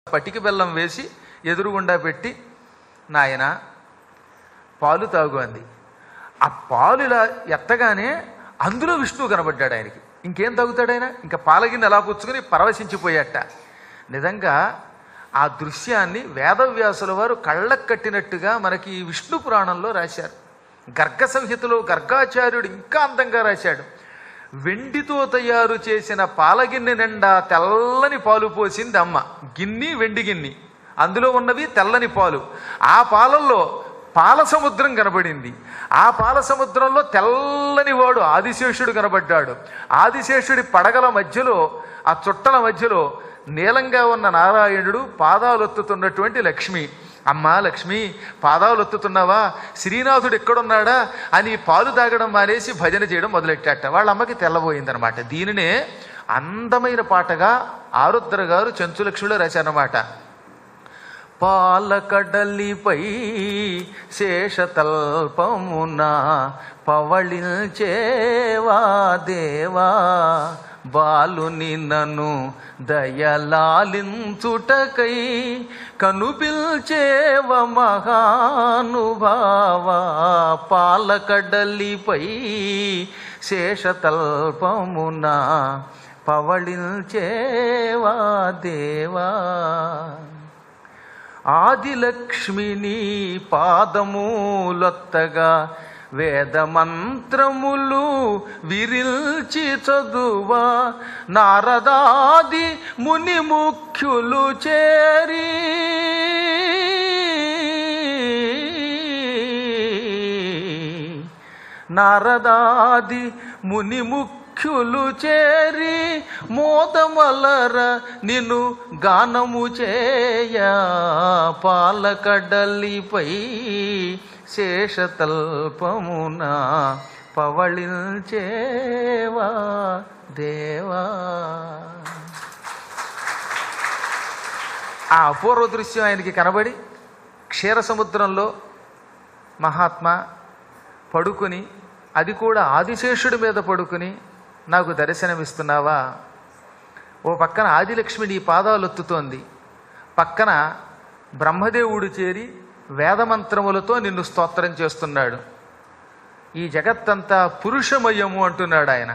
పటిక బెల్లం వేసి ఎదురుగుండా పెట్టి నాయన పాలు తాగు అంది ఆ పాలు ఇలా ఎత్తగానే అందులో విష్ణువు కనబడ్డాడు ఆయనకి ఇంకేం తాగుతాడు ఆయన ఇంకా పాలగిన్నె ఎలా పుచ్చుకుని పరవశించిపోయాట నిజంగా ఆ దృశ్యాన్ని వేదవ్యాసుల వారు కళ్ళకు కట్టినట్టుగా మనకి ఈ విష్ణు పురాణంలో రాశారు గర్గ సంహితలో గర్గాచార్యుడు ఇంకా అందంగా రాశాడు వెండితో తయారు చేసిన పాలగిన్నె నిండా తెల్లని పాలు పోసింది అమ్మ గిన్ని వెండి గిన్ని అందులో ఉన్నవి తెల్లని పాలు ఆ పాలల్లో పాల సముద్రం కనబడింది ఆ పాల సముద్రంలో తెల్లని వాడు ఆదిశేషుడు కనబడ్డాడు ఆదిశేషుడి పడగల మధ్యలో ఆ చుట్టల మధ్యలో నీలంగా ఉన్న నారాయణుడు పాదాలొత్తుతున్నటువంటి లక్ష్మి అమ్మా లక్ష్మి పాదాలు ఒత్తుతున్నావా శ్రీనాథుడు ఎక్కడున్నాడా అని పాలు తాగడం మానేసి భజన చేయడం మొదలెట్టాట వాళ్ళ అమ్మకి తెల్లబోయిందనమాట దీనినే అందమైన పాటగా ఆరుద్ర గారు చెంచులక్ష్మిలో రాశారన్నమాట పాలకడలిపై శేషతల్పమున పవళించేవా దేవా బాలుని నన్ను దయలాలించుటకై కనుపిల్చేవ మహానుభావ పాలకడలిపై శేషతల్పమున పవళించేవా దేవా ఆదిలక్ష్మిని పాదమూలొత్తగా వేదమంత్రములు విరిల్చి చదువా నారదాది ముని ముఖ్యులు చేరి నారదాది ముని ముఖ్యులు చేరి మోదమలర నిన్ను గానము చేయ పాలకడలిపై శేషతల్పమున పవళించేవా దేవా ఆ అపూర్వ దృశ్యం ఆయనకి కనబడి క్షీర సముద్రంలో మహాత్మా పడుకుని అది కూడా ఆదిశేషుడి మీద పడుకుని నాకు దర్శనమిస్తున్నావా ఓ పక్కన ఆదిలక్ష్మి నీ పాదాలు ఒత్తుతోంది పక్కన బ్రహ్మదేవుడు చేరి వేదమంత్రములతో నిన్ను స్తోత్రం చేస్తున్నాడు ఈ జగత్తంతా పురుషమయము అంటున్నాడు ఆయన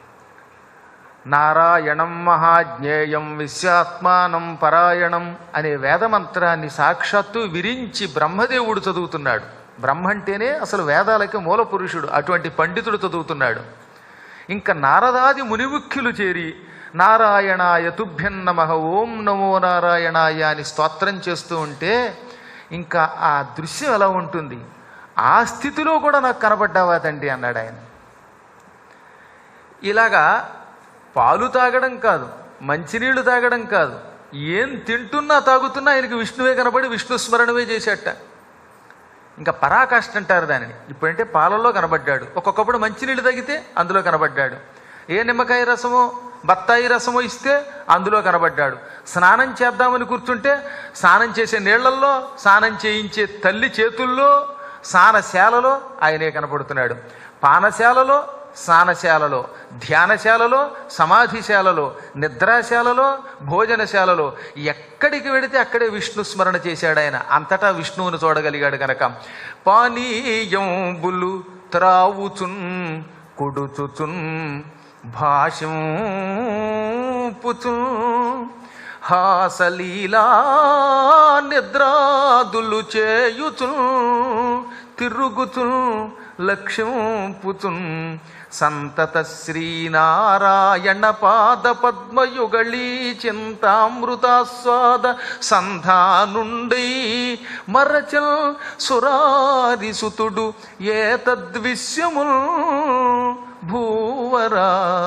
నారాయణం మహాజ్ఞేయం విశ్వాత్మానం పరాయణం అనే వేదమంత్రాన్ని సాక్షాత్తు విరించి బ్రహ్మదేవుడు చదువుతున్నాడు బ్రహ్మ అంటేనే అసలు వేదాలకి మూల పురుషుడు అటువంటి పండితుడు చదువుతున్నాడు ఇంకా నారదాది మునిముఖ్యులు చేరి నారాయణాయ తుభ్యం నమః ఓం నమో నారాయణాయ అని స్తోత్రం చేస్తూ ఉంటే ఇంకా ఆ దృశ్యం ఎలా ఉంటుంది ఆ స్థితిలో కూడా నాకు కనబడ్డావా తండ్రి అన్నాడు ఆయన ఇలాగా పాలు తాగడం కాదు మంచినీళ్లు తాగడం కాదు ఏం తింటున్నా తాగుతున్నా ఆయనకి విష్ణువే కనబడి విష్ణు స్మరణమే చేసేట ఇంకా పరాకాష్ట అంటారు దానిని ఇప్పుడంటే పాలల్లో కనబడ్డాడు ఒక్కొక్కప్పుడు మంచినీళ్ళు తాగితే అందులో కనబడ్డాడు ఏ నిమ్మకాయ రసమో బత్తాయి రసమో ఇస్తే అందులో కనబడ్డాడు స్నానం చేద్దామని కూర్చుంటే స్నానం చేసే నీళ్లల్లో స్నానం చేయించే తల్లి చేతుల్లో స్నానశాలలో ఆయనే కనపడుతున్నాడు పానశాలలో స్నానశాలలో ధ్యానశాలలో సమాధిశాలలో నిద్రాశాలలో భోజనశాలలో ఎక్కడికి వెడితే అక్కడే విష్ణు స్మరణ చేశాడు ఆయన అంతటా విష్ణువును చూడగలిగాడు కనుక పానీయంబులు త్రావుచున్ కుడుచుచున్ భాష్యం పుచున్ హాసలీలా నిద్రాదులు చేయుచున్ తిరుగుచున్ లక్ష్యం పుచున్ సంతత శ్రీనారాయణ పాద పద్మయుగళీ చింతామృతాస్వాద సంధానుండై మరచల్ సురారిసుతుడు ఏ తద్విశ్యముల్ భూవరా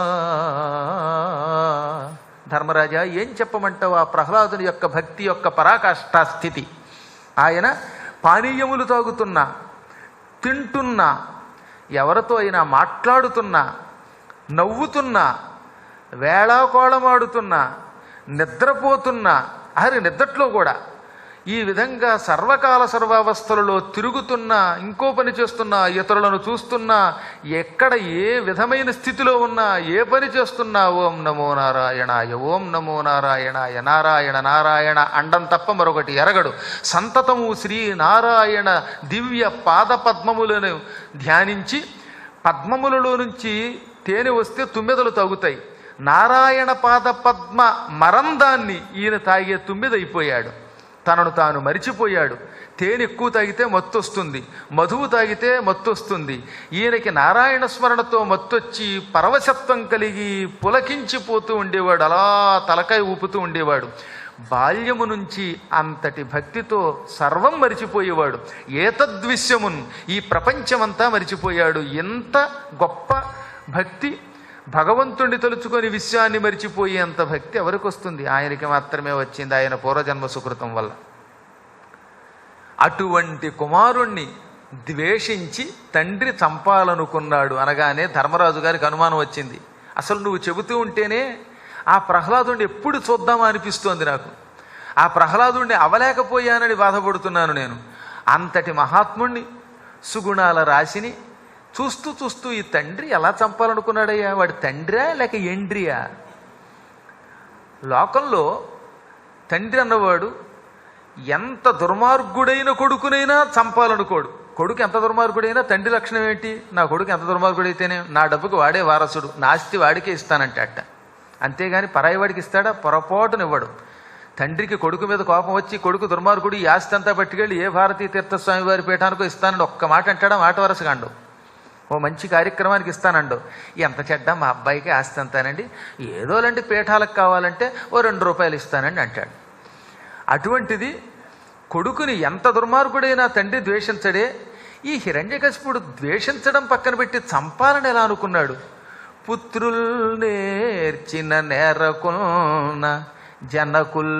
ధర్మరాజా ఏం చెప్పమంటావు ఆ ప్రహ్లాదుని యొక్క భక్తి యొక్క పరాకాష్ఠా స్థితి ఆయన పానీయములు తాగుతున్నా తింటున్నా ఎవరితో అయినా మాట్లాడుతున్నా నవ్వుతున్నా వేళాకోళమాడుతున్నా నిద్రపోతున్నా అరే నిద్రట్లో కూడా ఈ విధంగా సర్వకాల సర్వావస్థలలో తిరుగుతున్నా ఇంకో పని చేస్తున్నా ఇతరులను చూస్తున్నా ఎక్కడ ఏ విధమైన స్థితిలో ఉన్నా ఏ పని చేస్తున్నా ఓం నమో నారాయణాయ ఓం నమో నారాయణాయ నారాయణ నారాయణ అండం తప్ప మరొకటి ఎరగడు సంతతము శ్రీ నారాయణ దివ్య పాద పద్మములను ధ్యానించి పద్మములలో నుంచి తేనె వస్తే తుమ్మెదలు తగుతాయి నారాయణ పాద పద్మ మరందాన్ని ఈయన తాగే తుమ్మిదైపోయాడు తనను తాను మరిచిపోయాడు తేనె ఎక్కువ తాగితే మత్తు వస్తుంది మధువు తాగితే మత్తు వస్తుంది ఈయనకి నారాయణ స్మరణతో మత్తొచ్చి పరవశత్వం కలిగి పులకించిపోతూ ఉండేవాడు అలా తలకాయ ఊపుతూ ఉండేవాడు బాల్యము నుంచి అంతటి భక్తితో సర్వం మరిచిపోయేవాడు ఏతద్విశ్యమున్ ఈ ప్రపంచమంతా మరిచిపోయాడు ఎంత గొప్ప భక్తి భగవంతుణ్ణి తలుచుకొని విశ్వాన్ని మరిచిపోయేంత భక్తి ఎవరికి వస్తుంది ఆయనకి మాత్రమే వచ్చింది ఆయన పూర్వజన్మ సుకృతం వల్ల అటువంటి కుమారుణ్ణి ద్వేషించి తండ్రి చంపాలనుకున్నాడు అనగానే ధర్మరాజు గారికి అనుమానం వచ్చింది అసలు నువ్వు చెబుతూ ఉంటేనే ఆ ప్రహ్లాదుడిని ఎప్పుడు చూద్దామా అనిపిస్తోంది నాకు ఆ ప్రహ్లాదుడిని అవలేకపోయానని బాధపడుతున్నాను నేను అంతటి మహాత్ముణ్ణి సుగుణాల రాశిని చూస్తూ చూస్తూ ఈ తండ్రి ఎలా చంపాలనుకున్నాడయ్యా వాడి తండ్రియా లేక ఎండ్రియా లోకంలో తండ్రి అన్నవాడు ఎంత దుర్మార్గుడైన కొడుకునైనా చంపాలనుకోడు కొడుకు ఎంత దుర్మార్గుడైనా తండ్రి లక్షణం ఏంటి నా కొడుకు ఎంత దుర్మార్గుడైతేనే నా డబ్బుకి వాడే వారసుడు నా ఆస్తి వాడికే ఇస్తానంటే అట్ట అంతేగాని పరాయి వాడికి ఇస్తాడా పొరపాటునివ్వడు తండ్రికి కొడుకు మీద కోపం వచ్చి కొడుకు దుర్మార్గుడు ఈ ఆస్తి అంతా పట్టుకెళ్ళి ఏ భారతీయ తీర్థస్వామి వారి పీఠానికో ఇస్తానని ఒక్క మాట అంటాడా మాట వరసగాండు ఓ మంచి కార్యక్రమానికి ఇస్తానండు ఎంత చెడ్డ మా అబ్బాయికి ఆస్తి అంతానండి ఏదో లాంటి పీఠాలకు కావాలంటే ఓ రెండు రూపాయలు ఇస్తానండి అంటాడు అటువంటిది కొడుకుని ఎంత దుర్మార్గుడైనా తండ్రి ద్వేషించడే ఈ హిరణ్యకశిపుడు ద్వేషించడం పక్కన పెట్టి చంపాలని ఎలా అనుకున్నాడు పుత్రుల్ నేర్చిన నేరకున్న జనకుల్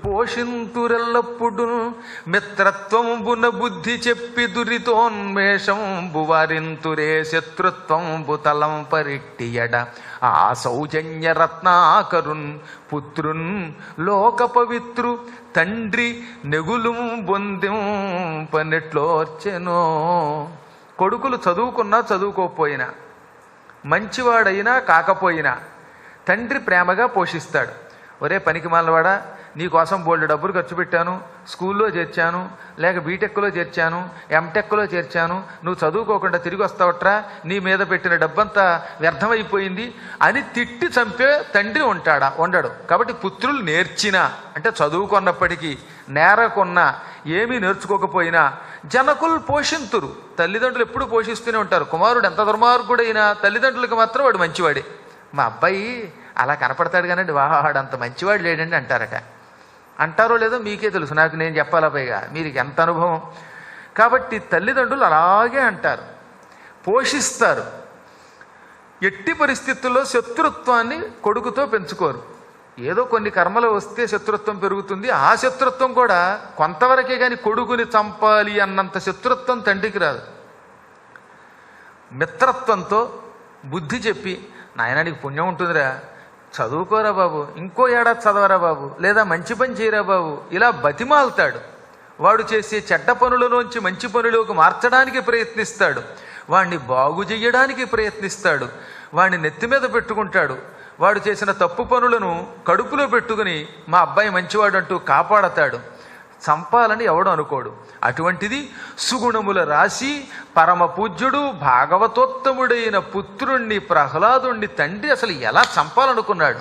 పోషింతురెల్లప్పుడు మిత్రత్వంబున బుద్ధి చెప్పి దురితోన్మేషంబు వారింతురే శత్రుత్వంబు తలం పరిట్టియడ ఆ సౌజన్య రత్నాకరున్ పుత్రున్ లోక పవిత్రు తండ్రి నెగులుం బొందిం పనెట్లోర్చెనో కొడుకులు చదువుకున్నా చదువుకోకపోయినా మంచివాడైనా కాకపోయినా తండ్రి ప్రేమగా పోషిస్తాడు ఒరే పనికి మాలవాడా నీ కోసం బోల్డ్ డబ్బులు ఖర్చు పెట్టాను స్కూల్లో చేర్చాను లేక బీటెక్లో చేర్చాను ఎంటెక్లో చేర్చాను నువ్వు చదువుకోకుండా తిరిగి వస్తావట్రా నీ మీద పెట్టిన డబ్బంతా వ్యర్థమైపోయింది అని తిట్టి చంపే తండ్రి ఉంటాడా ఉండడు కాబట్టి పుత్రులు నేర్చినా అంటే చదువుకున్నప్పటికీ నేరకున్నా ఏమీ నేర్చుకోకపోయినా జనకులు పోషింతురు తల్లిదండ్రులు ఎప్పుడు పోషిస్తూనే ఉంటారు కుమారుడు ఎంత దుర్మార్గుడైనా తల్లిదండ్రులకు మాత్రం వాడు మంచివాడే మా అబ్బాయి అలా కనపడతాడు కానండి వాడు అంత మంచివాడు లేడండి అంటారట అంటారో లేదో మీకే తెలుసు నాకు నేను చెప్పాలా పైగా మీరు ఎంత అనుభవం కాబట్టి తల్లిదండ్రులు అలాగే అంటారు పోషిస్తారు ఎట్టి పరిస్థితుల్లో శత్రుత్వాన్ని కొడుకుతో పెంచుకోరు ఏదో కొన్ని కర్మలు వస్తే శత్రుత్వం పెరుగుతుంది ఆ శత్రుత్వం కూడా కొంతవరకే కానీ కొడుకుని చంపాలి అన్నంత శత్రుత్వం తండ్రికి రాదు మిత్రత్వంతో బుద్ధి చెప్పి నాయన నీకు పుణ్యం ఉంటుందిరా చదువుకోరా బాబు ఇంకో ఏడాది చదవరా బాబు లేదా మంచి పని చేయరా బాబు ఇలా బతిమాలుతాడు వాడు చేసే చెడ్డ పనులలోంచి మంచి పనులోకి మార్చడానికి ప్రయత్నిస్తాడు వాణ్ణి బాగు చెయ్యడానికి ప్రయత్నిస్తాడు వాణ్ణి నెత్తి మీద పెట్టుకుంటాడు వాడు చేసిన తప్పు పనులను కడుపులో పెట్టుకుని మా అబ్బాయి మంచివాడు అంటూ కాపాడతాడు చంపాలని ఎవడు అనుకోడు అటువంటిది సుగుణముల రాశి పరమ పూజ్యుడు భాగవతోత్తముడైన పుత్రుణ్ణి ప్రహ్లాదుణ్ణి తండ్రి అసలు ఎలా చంపాలనుకున్నాడు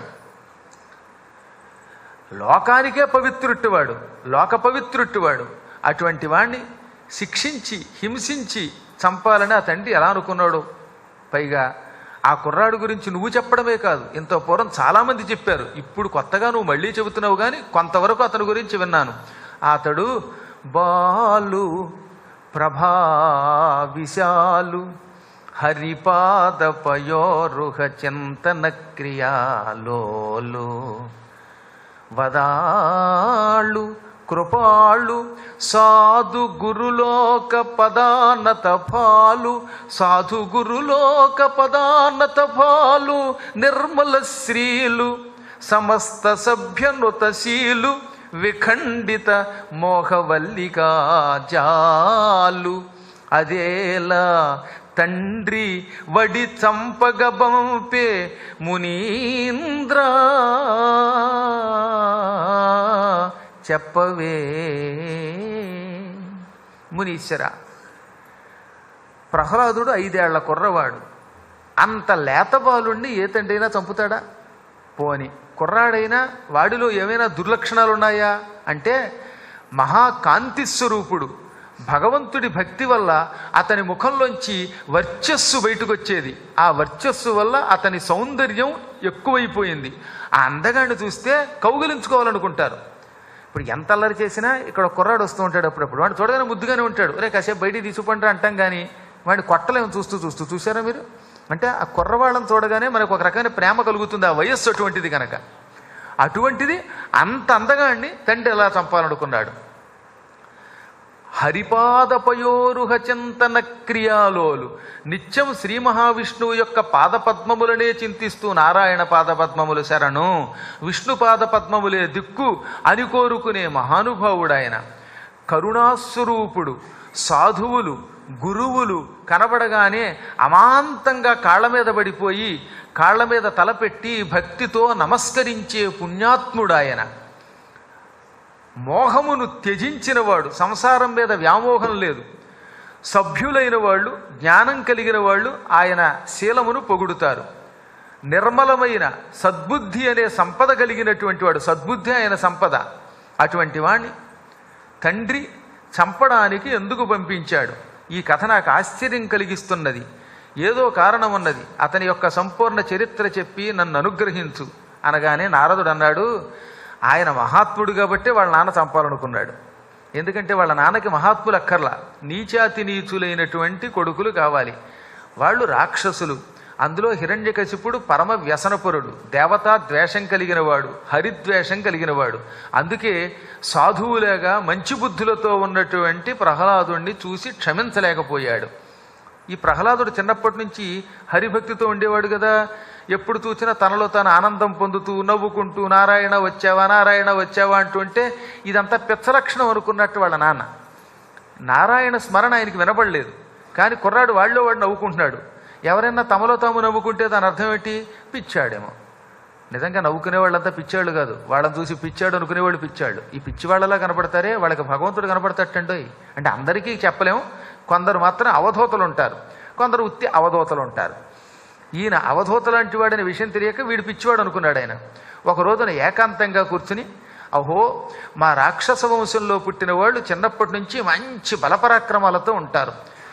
లోకానికే పవిత్రుట్టివాడు లోక పవిత్రుట్టివాడు అటువంటి వాణ్ణి శిక్షించి హింసించి చంపాలని ఆ తండ్రి ఎలా అనుకున్నాడు పైగా ఆ కుర్రాడు గురించి నువ్వు చెప్పడమే కాదు ఇంత పూర్వం చాలామంది చెప్పారు ఇప్పుడు కొత్తగా నువ్వు మళ్ళీ చెబుతున్నావు కానీ కొంతవరకు అతని గురించి విన్నాను అతడు బాలు ప్రభా విశాలు హరిపాద పయోరుహ చింతన క్రియాలోలు వదాళ్ళు కృపాళ్ళు సాధు గురులోక పదానత పాలు సాధు గురులోక పదానత పాలు నిర్మల శ్రీలు సమస్త సభ్యనుతశీలు విఖండిత మోహవల్లికా జాలు అదేలా తండ్రి వడి చంపగబంపే మునీంద్ర చెప్పవే మునీశ్వర ప్రహ్లాదుడు ఐదేళ్ల కుర్రవాడు అంత లేతబాలుణ్ణి ఏ తండ్రైనా చంపుతాడా పోని కుర్రాడైనా వాడిలో ఏమైనా దుర్లక్షణాలు ఉన్నాయా అంటే మహాకాంతి స్వరూపుడు భగవంతుడి భక్తి వల్ల అతని ముఖంలోంచి వర్చస్సు బయటకు వచ్చేది ఆ వర్చస్సు వల్ల అతని సౌందర్యం ఎక్కువైపోయింది ఆ అందగాన్ని చూస్తే కౌగిలించుకోవాలనుకుంటారు ఇప్పుడు ఎంత అల్లరి చేసినా ఇక్కడ ఒక కుర్రాడు వస్తూ ఉంటాడు అప్పుడప్పుడు వాడు చూడగానే ముద్దుగానే ఉంటాడు రే కాసేపు బయటికి తీసుకుంటా అంటాం కానీ వాడిని కొట్టలేము చూస్తూ చూస్తూ చూసారా మీరు అంటే ఆ కుర్రవాళ్ళని చూడగానే మనకు ఒక రకమైన ప్రేమ కలుగుతుంది ఆ వయస్సు అటువంటిది కనుక అటువంటిది అంత అందగాన్ని తండ్రి ఎలా చంపాలనుకున్నాడు హరిపాదపయోరుహ చింతన క్రియాలోలు నిత్యం శ్రీ మహావిష్ణువు యొక్క పాదపద్మములనే చింతిస్తూ నారాయణ పాదపద్మములు శరణు విష్ణు పాదపద్మములే దిక్కు అని కోరుకునే మహానుభావుడాయన కరుణాస్వరూపుడు సాధువులు గురువులు కనబడగానే అమాంతంగా కాళ్ళ మీద పడిపోయి కాళ్ళ మీద తలపెట్టి భక్తితో నమస్కరించే పుణ్యాత్ముడాయన మోహమును త్యజించినవాడు సంసారం మీద వ్యామోహం లేదు సభ్యులైన వాళ్ళు జ్ఞానం కలిగిన వాళ్ళు ఆయన శీలమును పొగుడుతారు నిర్మలమైన సద్బుద్ధి అనే సంపద కలిగినటువంటి వాడు సద్బుద్ధి ఆయన సంపద అటువంటి వాణ్ణి తండ్రి చంపడానికి ఎందుకు పంపించాడు ఈ కథ నాకు ఆశ్చర్యం కలిగిస్తున్నది ఏదో కారణం ఉన్నది అతని యొక్క సంపూర్ణ చరిత్ర చెప్పి నన్ను అనుగ్రహించు అనగానే నారదుడు అన్నాడు ఆయన మహాత్ముడు కాబట్టి వాళ్ళ నాన్న చంపాలనుకున్నాడు ఎందుకంటే వాళ్ళ నాన్నకి మహాత్ములు అక్కర్లా నీచాతి నీచులైనటువంటి కొడుకులు కావాలి వాళ్ళు రాక్షసులు అందులో హిరణ్యకశిపుడు పరమ వ్యసనపరుడు దేవతా ద్వేషం కలిగిన వాడు హరిద్వేషం కలిగిన వాడు అందుకే సాధువులేగా మంచి బుద్ధులతో ఉన్నటువంటి ప్రహ్లాదుణ్ణి చూసి క్షమించలేకపోయాడు ఈ ప్రహ్లాదుడు చిన్నప్పటి నుంచి హరిభక్తితో ఉండేవాడు కదా ఎప్పుడు చూసినా తనలో తాను ఆనందం పొందుతూ నవ్వుకుంటూ నారాయణ వచ్చావా నారాయణ వచ్చావా అంటుంటే ఇదంతా పిచ్చలక్షణం అనుకున్నట్టు వాళ్ళ నాన్న నారాయణ స్మరణ ఆయనకి వినపడలేదు కానీ కుర్రాడు వాళ్ళలో వాడు నవ్వుకుంటున్నాడు ఎవరైనా తమలో తాము నవ్వుకుంటే దాని అర్థం ఏంటి పిచ్చాడేమో నిజంగా నవ్వుకునే వాళ్ళంతా పిచ్చాళ్ళు కాదు వాళ్ళని చూసి పిచ్చాడు అనుకునేవాళ్ళు పిచ్చాళ్ళు ఈ పిచ్చి వాళ్ళలా కనపడతారే వాళ్ళకి భగవంతుడు కనపడతట్టండి అంటే అందరికీ చెప్పలేము కొందరు మాత్రం అవధూతలు ఉంటారు కొందరు ఉత్తి అవధూతలు ఉంటారు ఈయన అవధూత లాంటి వాడనే విషయం తెలియక వీడు పిచ్చివాడు అనుకున్నాడు ఆయన ఒక రోజున ఏకాంతంగా కూర్చుని అహో మా రాక్షస వంశంలో పుట్టిన వాళ్ళు చిన్నప్పటి నుంచి మంచి బలపరాక్రమాలతో ఉంటారు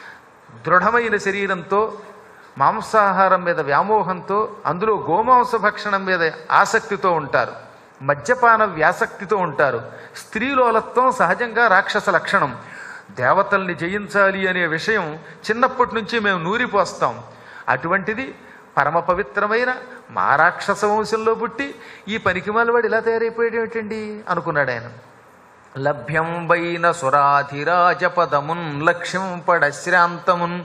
దృఢమైన శరీరంతో మాంసాహారం మీద వ్యామోహంతో అందులో గోమాంస భక్షణం మీద ఆసక్తితో ఉంటారు మద్యపాన వ్యాసక్తితో ఉంటారు స్త్రీలోలత్వం సహజంగా రాక్షస లక్షణం దేవతల్ని జయించాలి అనే విషయం చిన్నప్పటి నుంచి మేము నూరిపోస్తాం అటువంటిది పరమ పవిత్రమైన మా రాక్షస వంశంలో పుట్టి ఈ పనికిమాలవాడు ఇలా తయారైపోయాడు ఏమిటండి అనుకున్నాడు ఆయన లభ్యం వైన సురాధిరాజపదమున్ లక్ష్యం పడశ్రాంతమున్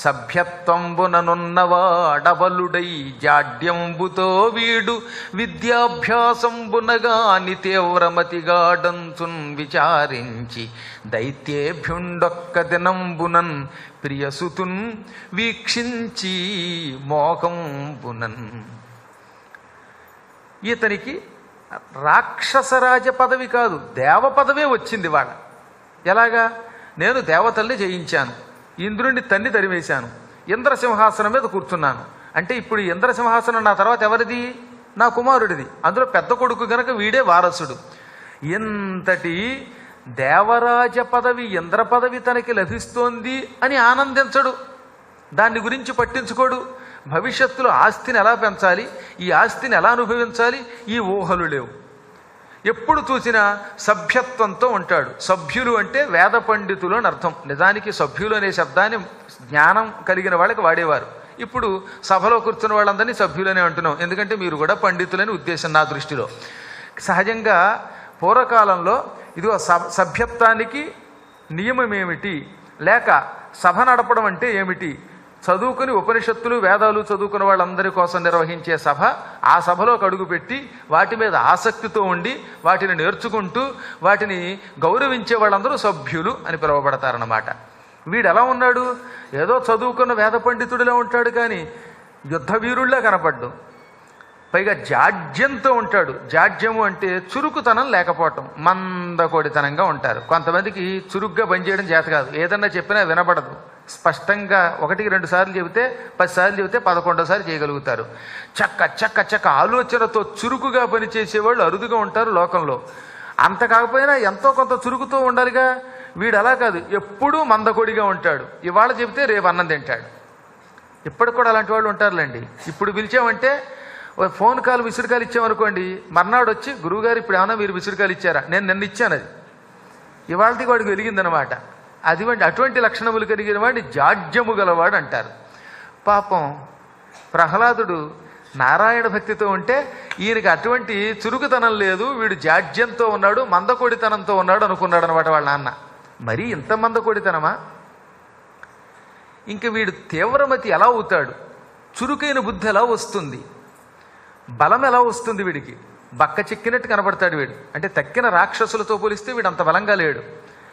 సభ్యత్వంబుననున్నవాడబలుడై జాడ్యంబుతో వీడు విద్యాభ్యాసంబునగాని తీవ్రమతిగాడంచున్ విచారించి దైత్యేభ్యుండొక్క దినంబునన్ ప్రియసుతున్ వీక్షించి మోహంబునన్ ఇతనికి రాక్షసరాజ పదవి కాదు దేవ పదవే వచ్చింది వాళ్ళ ఎలాగా నేను దేవతల్ని జయించాను ఇంద్రుణ్ణి తన్ని తరివేశాను ఇంద్రసింహాసనం మీద కూర్చున్నాను అంటే ఇప్పుడు ఈ ఇంద్రసింహాసనం నా తర్వాత ఎవరిది నా కుమారుడిది అందులో పెద్ద కొడుకు గనక వీడే వారసుడు ఇంతటి దేవరాజ పదవి ఇంద్ర పదవి తనకి లభిస్తోంది అని ఆనందించడు దాన్ని గురించి పట్టించుకోడు భవిష్యత్తులో ఆస్తిని ఎలా పెంచాలి ఈ ఆస్తిని ఎలా అనుభవించాలి ఈ ఊహలు లేవు ఎప్పుడు చూసినా సభ్యత్వంతో ఉంటాడు సభ్యులు అంటే వేద పండితులు అని అర్థం నిజానికి సభ్యులు అనే శబ్దాన్ని జ్ఞానం కలిగిన వాళ్ళకి వాడేవారు ఇప్పుడు సభలో కూర్చున్న వాళ్ళందరినీ సభ్యులనే అంటున్నాం ఎందుకంటే మీరు కూడా పండితులని ఉద్దేశం నా దృష్టిలో సహజంగా పూర్వకాలంలో ఇదిగో సభ సభ్యత్వానికి నియమం ఏమిటి లేక సభ నడపడం అంటే ఏమిటి చదువుకుని ఉపనిషత్తులు వేదాలు చదువుకున్న వాళ్ళందరి కోసం నిర్వహించే సభ ఆ సభలోకి అడుగుపెట్టి వాటి మీద ఆసక్తితో ఉండి వాటిని నేర్చుకుంటూ వాటిని గౌరవించే వాళ్ళందరూ సభ్యులు అని పిలువబడతారన్నమాట వీడు ఎలా ఉన్నాడు ఏదో చదువుకున్న వేద పండితుడిలా ఉంటాడు కానీ యుద్ధ వీరుల్లా కనపడ్డు పైగా జాడ్యంతో ఉంటాడు జాడ్యము అంటే చురుకుతనం లేకపోవటం మందకోడితనంగా ఉంటారు కొంతమందికి చురుగ్గా పనిచేయడం చేత కాదు ఏదన్నా చెప్పినా వినపడదు స్పష్టంగా ఒకటికి రెండు సార్లు చెబితే పది సార్లు చెబితే పదకొండోసారి చేయగలుగుతారు చక్క చక్క చక్క ఆలోచనతో చురుకుగా పనిచేసేవాళ్ళు అరుదుగా ఉంటారు లోకంలో అంత కాకపోయినా ఎంతో కొంత చురుకుతో ఉండాలిగా వీడు అలా కాదు ఎప్పుడూ మందకొడిగా ఉంటాడు ఇవాళ చెబితే రేపు అన్నం తింటాడు ఇప్పటికి కూడా అలాంటి వాళ్ళు ఉంటారులేండి ఇప్పుడు పిలిచామంటే ఓ ఫోన్ కాల్ విసురు కాల్ ఇచ్చామనుకోండి మర్నాడు వచ్చి గురువుగారు ఇప్పుడు ఏమన్నా మీరు విసురు కాల్ ఇచ్చారా నేను నిన్న ఇచ్చాను అది ఇవాళకి వాడికి వెలిగిందనమాట అది వంటి అటువంటి లక్షణములు కలిగిన వాడిని జాడ్యము గలవాడు అంటారు పాపం ప్రహ్లాదుడు నారాయణ భక్తితో ఉంటే ఈయనకి అటువంటి చురుకుతనం లేదు వీడు జాడ్యంతో ఉన్నాడు మందకొడితనంతో ఉన్నాడు అనుకున్నాడు అనమాట వాళ్ళ నాన్న మరీ ఇంత మందకొడితనమా ఇంక వీడు తీవ్రమతి ఎలా అవుతాడు చురుకైన బుద్ధి ఎలా వస్తుంది బలం ఎలా వస్తుంది వీడికి బక్క చిక్కినట్టు కనబడతాడు వీడు అంటే తక్కిన రాక్షసులతో పోలిస్తే వీడు అంత బలంగా లేడు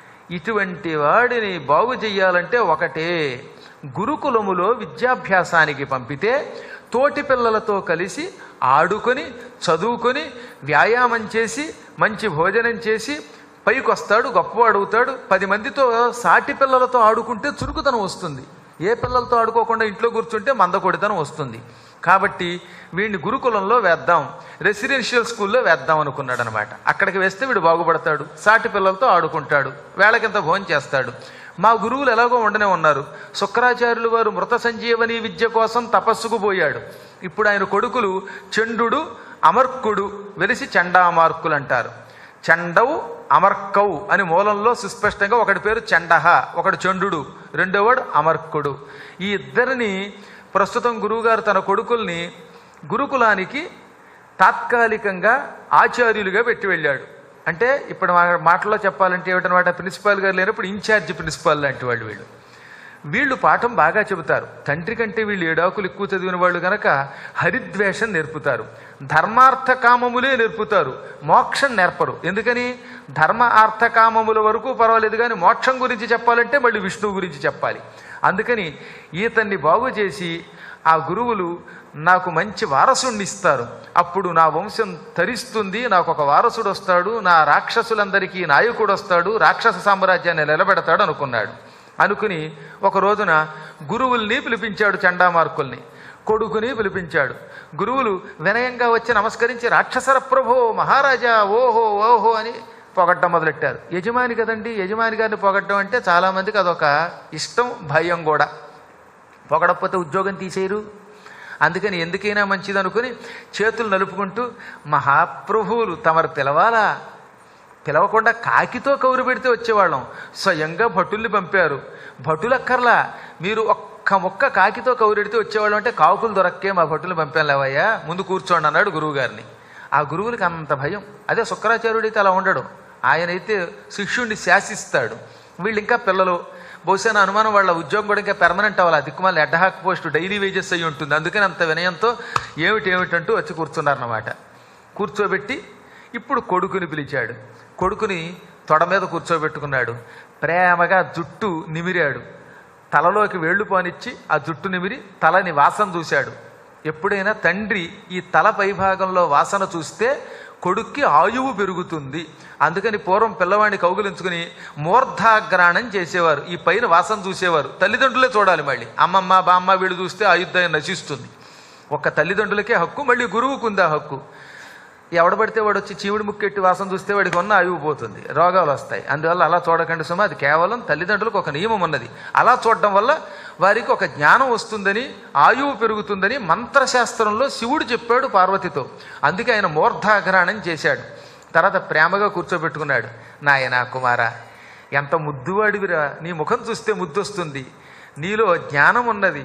ఇటువంటి వాడిని బాగు చెయ్యాలంటే ఒకటే గురుకులములో విద్యాభ్యాసానికి పంపితే తోటి పిల్లలతో కలిసి ఆడుకొని చదువుకొని వ్యాయామం చేసి మంచి భోజనం చేసి పైకొస్తాడు గొప్పవాడు అవుతాడు పది మందితో సాటి పిల్లలతో ఆడుకుంటే చురుకుతనం వస్తుంది ఏ పిల్లలతో ఆడుకోకుండా ఇంట్లో కూర్చుంటే మందకొడితనం వస్తుంది కాబట్టి వీడిని గురుకులంలో వేద్దాం రెసిడెన్షియల్ స్కూల్లో వేద్దాం అనుకున్నాడు అనమాట అక్కడికి వేస్తే వీడు బాగుపడతాడు సాటి పిల్లలతో ఆడుకుంటాడు వేళకింత భోజనం చేస్తాడు మా గురువులు ఎలాగో ఉండనే ఉన్నారు శుక్రాచార్యులు వారు మృత సంజీవని విద్య కోసం తపస్సుకు పోయాడు ఇప్పుడు ఆయన కొడుకులు చండు అమర్కుడు వెలిసి చండామార్కులు అంటారు చండవు అమర్కవు అని మూలంలో సుస్పష్టంగా ఒకటి పేరు చండహ ఒకడు చండు రెండోవాడు అమర్కుడు ఈ ఇద్దరిని ప్రస్తుతం గురువుగారు తన కొడుకుల్ని గురుకులానికి తాత్కాలికంగా ఆచార్యులుగా పెట్టి వెళ్ళాడు అంటే ఇప్పుడు మా మాటల్లో చెప్పాలంటే ఏమిటనమాట ప్రిన్సిపాల్ గారు లేనప్పుడు ఇన్ఛార్జ్ ప్రిన్సిపాల్ లాంటి వాళ్ళు వీళ్ళు వీళ్ళు పాఠం బాగా చెబుతారు తండ్రి కంటే వీళ్ళు ఏడాకులు ఎక్కువ చదివిన వాళ్ళు గనక హరిద్వేషం నేర్పుతారు ధర్మార్థ కామములే నేర్పుతారు మోక్షం నేర్పరు ఎందుకని ధర్మ అర్థ కామముల వరకు పర్వాలేదు కానీ మోక్షం గురించి చెప్పాలంటే మళ్ళీ విష్ణువు గురించి చెప్పాలి అందుకని ఈతన్ని బాగు చేసి ఆ గురువులు నాకు మంచి వారసుణ్ణి ఇస్తారు అప్పుడు నా వంశం తరిస్తుంది నాకు ఒక వారసుడు వస్తాడు నా రాక్షసులందరికీ నాయకుడు వస్తాడు రాక్షస సామ్రాజ్యాన్ని నిలబెడతాడు అనుకున్నాడు అనుకుని ఒక రోజున గురువుల్ని పిలిపించాడు చండామార్కుల్ని కొడుకుని పిలిపించాడు గురువులు వినయంగా వచ్చి నమస్కరించి రాక్షసర ప్రభో మహారాజా ఓహో ఓహో అని పొగడ్డం మొదలెట్టారు యజమాని కదండి యజమాని గారిని పొగడ్డం అంటే చాలామందికి అదొక ఇష్టం భయం కూడా పొగడకపోతే ఉద్యోగం తీసేయరు అందుకని ఎందుకైనా మంచిది అనుకుని చేతులు నలుపుకుంటూ మహాప్రభువులు తమరు పిలవాలా పిలవకుండా కాకితో కౌరు పెడితే వచ్చేవాళ్ళం స్వయంగా భటుల్ని పంపారు భటులక్కర్లా మీరు ఒక్క మొక్క కాకితో కౌరెడితే వచ్చేవాళ్ళం అంటే కాకులు దొరక్కే మా భటులు పంపాను లేవయ్యా ముందు కూర్చోండి అన్నాడు గురువు గారిని ఆ గురువులకి అంత భయం అదే శుక్రాచార్యుడైతే అలా ఉండడు ఆయనైతే శిష్యుణ్ణి శాసిస్తాడు వీళ్ళు ఇంకా పిల్లలు బహుశా నా అనుమానం వాళ్ళ ఉద్యోగం కూడా ఇంకా పెర్మనెంట్ అవ్వాలి దిక్కుమాలి అడ్డహాక్ పోస్ట్ డైలీ వేజెస్ అయ్యి ఉంటుంది అందుకని అంత వినయంతో ఏమిటి ఏమిటంటూ వచ్చి కూర్చున్నారన్నమాట కూర్చోబెట్టి ఇప్పుడు కొడుకుని పిలిచాడు కొడుకుని తొడ మీద కూర్చోబెట్టుకున్నాడు ప్రేమగా జుట్టు నిమిరాడు తలలోకి వేళ్ళు పోనిచ్చి ఆ జుట్టు నిమిరి తలని వాసన చూశాడు ఎప్పుడైనా తండ్రి ఈ తల పైభాగంలో వాసన చూస్తే కొడుక్కి ఆయువు పెరుగుతుంది అందుకని పూర్వం పిల్లవాడిని కౌగులించుకుని మూర్ధాగ్రాణం చేసేవారు ఈ పైన వాసన చూసేవారు తల్లిదండ్రులే చూడాలి మళ్ళీ అమ్మమ్మ బామ్మ వీళ్ళు చూస్తే ఆయుద్ధాయం నశిస్తుంది ఒక్క తల్లిదండ్రులకే హక్కు మళ్ళీ గురువుకు ఉంది ఆ హక్కు ఎవడబడితే వాడు వచ్చి చీవుడి ముక్కెట్టి వాసన చూస్తే వాడికి ఉన్న ఆయువు పోతుంది రోగాలు వస్తాయి అందువల్ల అలా చూడకండి సుమ అది కేవలం తల్లిదండ్రులకు ఒక నియమం ఉన్నది అలా చూడడం వల్ల వారికి ఒక జ్ఞానం వస్తుందని ఆయువు పెరుగుతుందని మంత్రశాస్త్రంలో శివుడు చెప్పాడు పార్వతితో అందుకే ఆయన మూర్ధాగ్రహణం చేశాడు తర్వాత ప్రేమగా కూర్చోబెట్టుకున్నాడు నాయన కుమార ఎంత ముద్దువాడివిరా నీ ముఖం చూస్తే ముద్దొస్తుంది నీలో జ్ఞానం ఉన్నది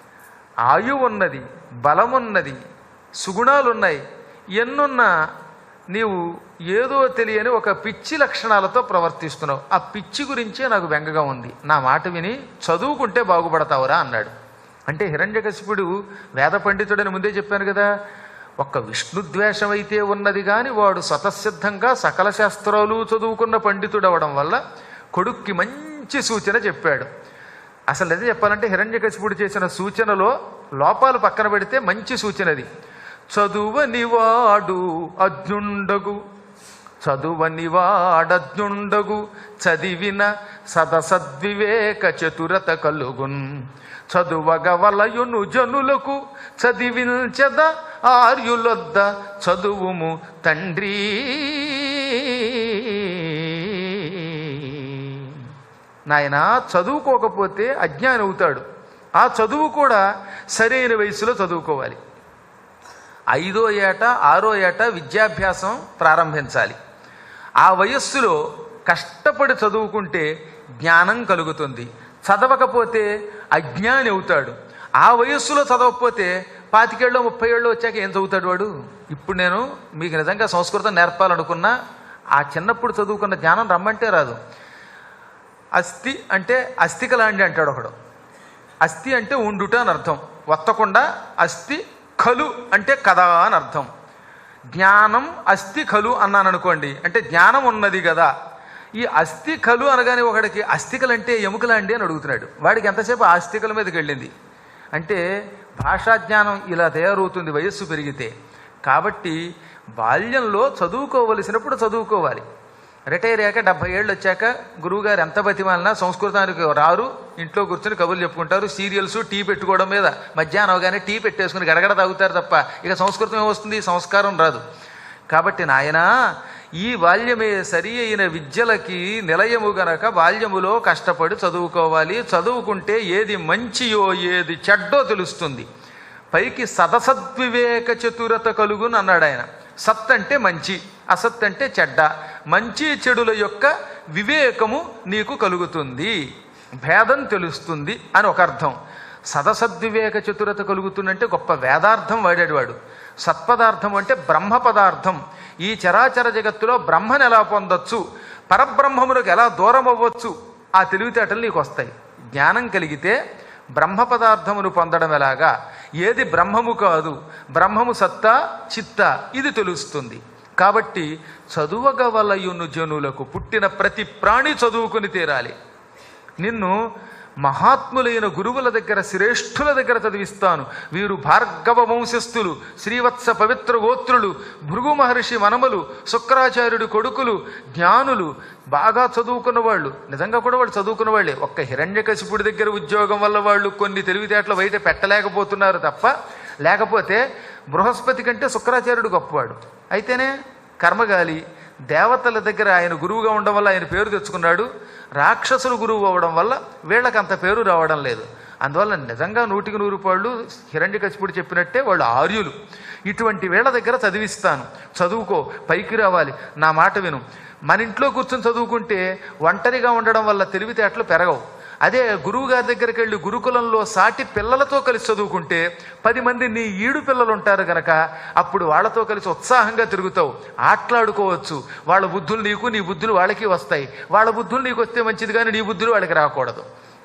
ఆయువు ఉన్నది బలమున్నది సుగుణాలున్నాయి ఎన్నున్నా నీవు ఏదో తెలియని ఒక పిచ్చి లక్షణాలతో ప్రవర్తిస్తున్నావు ఆ పిచ్చి గురించే నాకు బెంగగా ఉంది నా మాట విని చదువుకుంటే బాగుపడతావురా అన్నాడు అంటే హిరణ్యకశిపుడు వేద పండితుడని ముందే చెప్పాను కదా ఒక్క విష్ణుద్వేషం అయితే ఉన్నది కానీ వాడు స్వతసిద్ధంగా సకల శాస్త్రాలు చదువుకున్న పండితుడు అవడం వల్ల కొడుక్కి మంచి సూచన చెప్పాడు అసలు అదే చెప్పాలంటే హిరణ్యకశిపుడు చేసిన సూచనలో లోపాలు పక్కన పెడితే మంచి సూచనది చదువనివాడు అర్జుండగు చదువని వాడజ్ఞుండగు చదివిన సదసద్వివేక చతురత కలుగున్ చదువగవలయును జనులకు చదివించద ఆర్యులొద్ద చదువుము తండ్రి నాయన చదువుకోకపోతే అజ్ఞాని అవుతాడు ఆ చదువు కూడా సరైన వయసులో చదువుకోవాలి ఐదో ఏట ఆరో ఏట విద్యాభ్యాసం ప్రారంభించాలి ఆ వయస్సులో కష్టపడి చదువుకుంటే జ్ఞానం కలుగుతుంది చదవకపోతే అజ్ఞాని అవుతాడు ఆ వయస్సులో చదవకపోతే పాతికేళ్ళు ముప్పై ఏళ్ళు వచ్చాక ఏం చదువుతాడు వాడు ఇప్పుడు నేను మీకు నిజంగా సంస్కృతం నేర్పాలనుకున్నా ఆ చిన్నప్పుడు చదువుకున్న జ్ఞానం రమ్మంటే రాదు అస్థి అంటే అస్థికలాండి అంటాడు ఒకడు అస్థి అంటే ఉండుట అని అర్థం వత్తకుండా అస్థి ఖలు అంటే కదా అని అర్థం జ్ఞానం అస్థి ఖలు అన్నాను అనుకోండి అంటే జ్ఞానం ఉన్నది కదా ఈ అస్థి ఖలు అనగానే ఒకడికి అస్థికలు అంటే ఎముకలా అండి అని అడుగుతున్నాడు వాడికి ఎంతసేపు ఆ అస్థికల మీదకి వెళ్ళింది అంటే భాషా జ్ఞానం ఇలా తయారవుతుంది వయస్సు పెరిగితే కాబట్టి బాల్యంలో చదువుకోవలసినప్పుడు చదువుకోవాలి రిటైర్ అయ్యాక డెబ్బై ఏళ్ళు వచ్చాక గురువుగారు ఎంత బతిమాలినా సంస్కృతానికి రారు ఇంట్లో కూర్చొని కబుర్లు చెప్పుకుంటారు సీరియల్స్ టీ పెట్టుకోవడం మీద మధ్యాహ్నం అవగానే టీ పెట్టేసుకుని గడగడ తాగుతారు తప్ప ఇక సంస్కృతం ఏమొస్తుంది సంస్కారం రాదు కాబట్టి నాయన ఈ బాల్యమే సరి అయిన విద్యలకి నిలయము గనక బాల్యములో కష్టపడి చదువుకోవాలి చదువుకుంటే ఏది మంచియో ఏది చెడ్డో తెలుస్తుంది పైకి సదసద్వివేక చతురత కలుగును అన్నాడు ఆయన సత్ అంటే మంచి అసత్ అంటే చెడ్డ మంచి చెడుల యొక్క వివేకము నీకు కలుగుతుంది భేదం తెలుస్తుంది అని ఒక అర్థం సదసద్వివేక చతురత కలుగుతుందంటే గొప్ప వేదార్థం వాడాడు వాడు సత్పదార్థం అంటే బ్రహ్మ పదార్థం ఈ చరాచర జగత్తులో బ్రహ్మను ఎలా పొందొచ్చు పరబ్రహ్మములకు ఎలా దూరం అవ్వచ్చు ఆ తెలివితేటలు నీకు వస్తాయి జ్ఞానం కలిగితే బ్రహ్మ పదార్థమును పొందడం ఎలాగా ఏది బ్రహ్మము కాదు బ్రహ్మము సత్తా చిత్త ఇది తెలుస్తుంది కాబట్టి చదువగవలయును జనులకు పుట్టిన ప్రతి ప్రాణి చదువుకుని తీరాలి నిన్ను మహాత్ములైన గురువుల దగ్గర శ్రేష్ఠుల దగ్గర చదివిస్తాను వీరు భార్గవ వంశస్థులు శ్రీవత్స పవిత్ర గోత్రులు భృగు మహర్షి మనమలు శుక్రాచార్యుడి కొడుకులు జ్ఞానులు బాగా చదువుకున్న వాళ్ళు నిజంగా కూడా వాళ్ళు చదువుకున్న వాళ్ళే ఒక్క హిరణ్యకశిపుడి దగ్గర ఉద్యోగం వల్ల వాళ్ళు కొన్ని తెలివితేటలు బయట పెట్టలేకపోతున్నారు తప్ప లేకపోతే బృహస్పతి కంటే శుక్రాచార్యుడు గొప్పవాడు అయితేనే కర్మగాలి దేవతల దగ్గర ఆయన గురువుగా ఉండడం వల్ల ఆయన పేరు తెచ్చుకున్నాడు రాక్షసులు గురువు అవ్వడం వల్ల వీళ్ళకి అంత పేరు రావడం లేదు అందువల్ల నిజంగా నూటికి నూరు పాళ్ళు హిరణ్యకశిపుడు చెప్పినట్టే వాళ్ళు ఆర్యులు ఇటువంటి వీళ్ళ దగ్గర చదివిస్తాను చదువుకో పైకి రావాలి నా మాట విను మన ఇంట్లో కూర్చొని చదువుకుంటే ఒంటరిగా ఉండడం వల్ల తెలివితేటలు పెరగవు అదే గురువు గారి దగ్గరికి వెళ్ళి గురుకులంలో సాటి పిల్లలతో కలిసి చదువుకుంటే పది మంది నీ ఈడు పిల్లలు ఉంటారు గనక అప్పుడు వాళ్ళతో కలిసి ఉత్సాహంగా తిరుగుతావు ఆటలాడుకోవచ్చు వాళ్ళ బుద్ధులు నీకు నీ బుద్ధులు వాళ్ళకి వస్తాయి వాళ్ళ బుద్ధులు నీకు వస్తే మంచిది కానీ నీ బుద్ధులు వాళ్ళకి రాకూడదు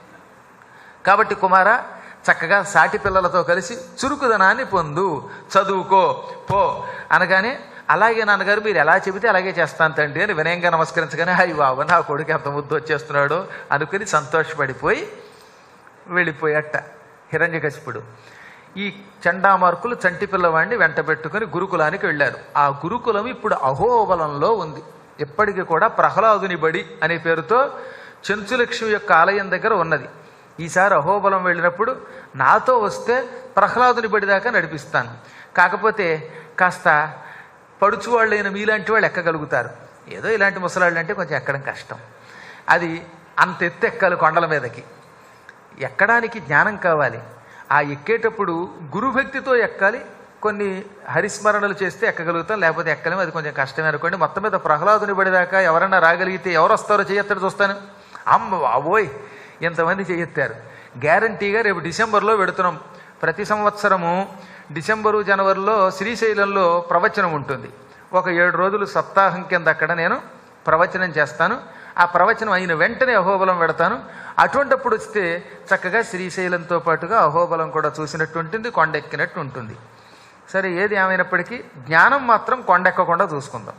కాబట్టి కుమార చక్కగా సాటి పిల్లలతో కలిసి చురుకుదనాన్ని పొందు చదువుకో పో అనగానే అలాగే నాన్నగారు మీరు ఎలా చెబితే అలాగే చేస్తాను తండ్రి అని వినయంగా నమస్కరించగానే అయ్యి బాబు నా కొడుకు ఎంత ముద్దు వచ్చేస్తున్నాడో అనుకుని సంతోషపడిపోయి వెళ్ళిపోయట హిరణ్యకశిపుడు ఈ చండామార్కులు చంటి పిల్లవాడిని వెంట పెట్టుకుని గురుకులానికి వెళ్ళారు ఆ గురుకులం ఇప్పుడు అహోబలంలో ఉంది ఎప్పటికీ కూడా ప్రహ్లాదుని బడి అనే పేరుతో చెంచులక్ష్మి యొక్క ఆలయం దగ్గర ఉన్నది ఈసారి అహోబలం వెళ్ళినప్పుడు నాతో వస్తే ప్రహ్లాదుని బడి దాకా నడిపిస్తాను కాకపోతే కాస్త పడుచు వాళ్ళైన మీలాంటి వాళ్ళు ఎక్కగలుగుతారు ఏదో ఇలాంటి ముసలాళ్ళు అంటే కొంచెం ఎక్కడం కష్టం అది అంత ఎత్తు ఎక్కాలి కొండల మీదకి ఎక్కడానికి జ్ఞానం కావాలి ఆ ఎక్కేటప్పుడు గురుభక్తితో ఎక్కాలి కొన్ని హరిస్మరణలు చేస్తే ఎక్కగలుగుతాం లేకపోతే ఎక్కలేము అది కొంచెం కష్టమే అనుకోండి మొత్తం మీద ప్రహ్లాదుని పడేదాకా ఎవరన్నా రాగలిగితే ఎవరు వస్తారో చేయొత్తాడు చూస్తాను అమ్మ బాబోయ్ ఇంతమంది చేయెత్తారు గ్యారంటీగా రేపు డిసెంబర్లో పెడుతున్నాం ప్రతి సంవత్సరము డిసెంబరు జనవరిలో శ్రీశైలంలో ప్రవచనం ఉంటుంది ఒక ఏడు రోజులు సప్తాహం కింద అక్కడ నేను ప్రవచనం చేస్తాను ఆ ప్రవచనం అయిన వెంటనే అహోబలం పెడతాను అటువంటప్పుడు వస్తే చక్కగా శ్రీశైలంతో పాటుగా అహోబలం కూడా చూసినట్టు ఉంటుంది కొండెక్కినట్టు ఉంటుంది సరే ఏది ఏమైనప్పటికీ జ్ఞానం మాత్రం కొండెక్కకుండా చూసుకుందాం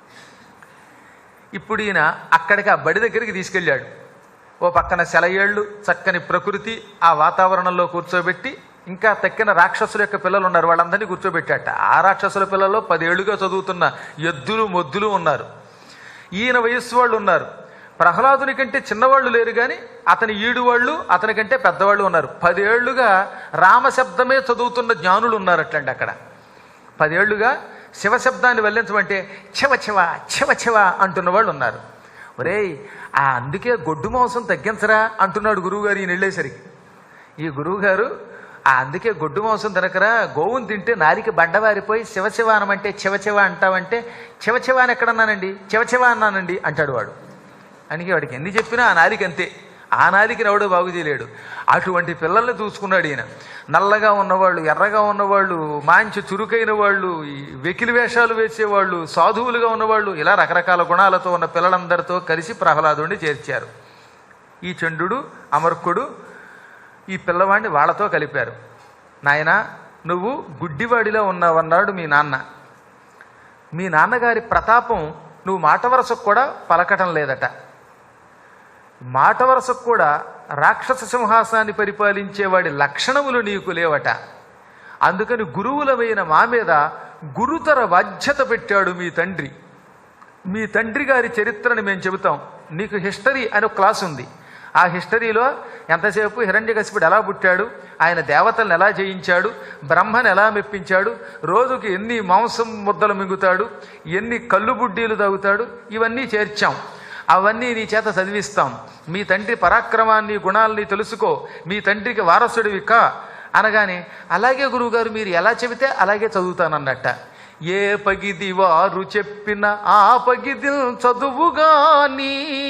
ఇప్పుడు ఈయన అక్కడికి ఆ బడి దగ్గరికి తీసుకెళ్ళాడు ఓ పక్కన సెలయేళ్ళు చక్కని ప్రకృతి ఆ వాతావరణంలో కూర్చోబెట్టి ఇంకా తక్కిన రాక్షసుల యొక్క పిల్లలు ఉన్నారు వాళ్ళందరినీ కూర్చోబెట్టాట ఆ రాక్షసుల పిల్లల్లో పదేళ్లుగా చదువుతున్న ఎద్దులు మొద్దులు ఉన్నారు ఈయన వయస్సు వాళ్ళు ఉన్నారు ప్రహ్లాదుని కంటే చిన్నవాళ్ళు లేరు కానీ అతని ఈడు వాళ్ళు అతని కంటే పెద్దవాళ్ళు ఉన్నారు పదేళ్లుగా రామశబ్దమే చదువుతున్న జ్ఞానులు ఉన్నారు అట్లండి అక్కడ పదేళ్లుగా శివశబ్దాన్ని వెల్లించమంటే చివ చివ చివ చివ అంటున్న వాళ్ళు ఉన్నారు ఒరేయ్ ఆ అందుకే గొడ్డు మాంసం తగ్గించరా అంటున్నాడు గురువుగారు ఈయన వెళ్ళేసరికి ఈ గురువుగారు ఆ అందుకే గొడ్డు మాంసం తినకరా గోవుని తింటే నాలిక బండవారిపోయి శివశివ అనమంటే చివచివ అంటావంటే చివచివ అని ఎక్కడన్నానండి చివచివ అన్నానండి అంటాడు వాడు అని వాడికి ఎన్ని చెప్పినా ఆ నాలిక అంతే ఆ నాలికని ఎవడో బాగు చేయలేడు అటువంటి పిల్లల్ని చూసుకున్నాడు ఈయన నల్లగా ఉన్నవాళ్ళు ఎర్రగా ఉన్నవాళ్ళు మంచి చురుకైన వాళ్ళు ఈ వెకిలి వేషాలు వేసేవాళ్ళు సాధువులుగా ఉన్నవాళ్ళు ఇలా రకరకాల గుణాలతో ఉన్న పిల్లలందరితో కలిసి ప్రహ్లాదుడిని చేర్చారు ఈ చండు అమర్కుడు ఈ పిల్లవాడిని వాళ్ళతో కలిపారు నాయన నువ్వు గుడ్డివాడిలో ఉన్నావన్నాడు మీ నాన్న మీ నాన్నగారి ప్రతాపం నువ్వు మాట వరసకు కూడా పలకటం లేదట మాట వరసకు కూడా రాక్షస సింహాసాన్ని పరిపాలించేవాడి లక్షణములు నీకు లేవట అందుకని గురువులమైన మా మీద గురుతర బాధ్యత పెట్టాడు మీ తండ్రి మీ తండ్రి గారి చరిత్రని మేము చెబుతాం నీకు హిస్టరీ అని ఒక క్లాస్ ఉంది ఆ హిస్టరీలో ఎంతసేపు హిరణ్యకశిపుడు ఎలా పుట్టాడు ఆయన దేవతలను ఎలా జయించాడు బ్రహ్మను ఎలా మెప్పించాడు రోజుకి ఎన్ని మాంసం ముద్దలు మింగుతాడు ఎన్ని కళ్ళు బుడ్డీలు తాగుతాడు ఇవన్నీ చేర్చాం అవన్నీ నీ చేత చదివిస్తాం మీ తండ్రి పరాక్రమాన్ని గుణాల్ని తెలుసుకో మీ తండ్రికి వారసుడివి కా అనగానే అలాగే గురువుగారు మీరు ఎలా చెబితే అలాగే చదువుతానన్నట్ట ఏ పగిది వారు చెప్పిన ఆ పగిది చదువుగాని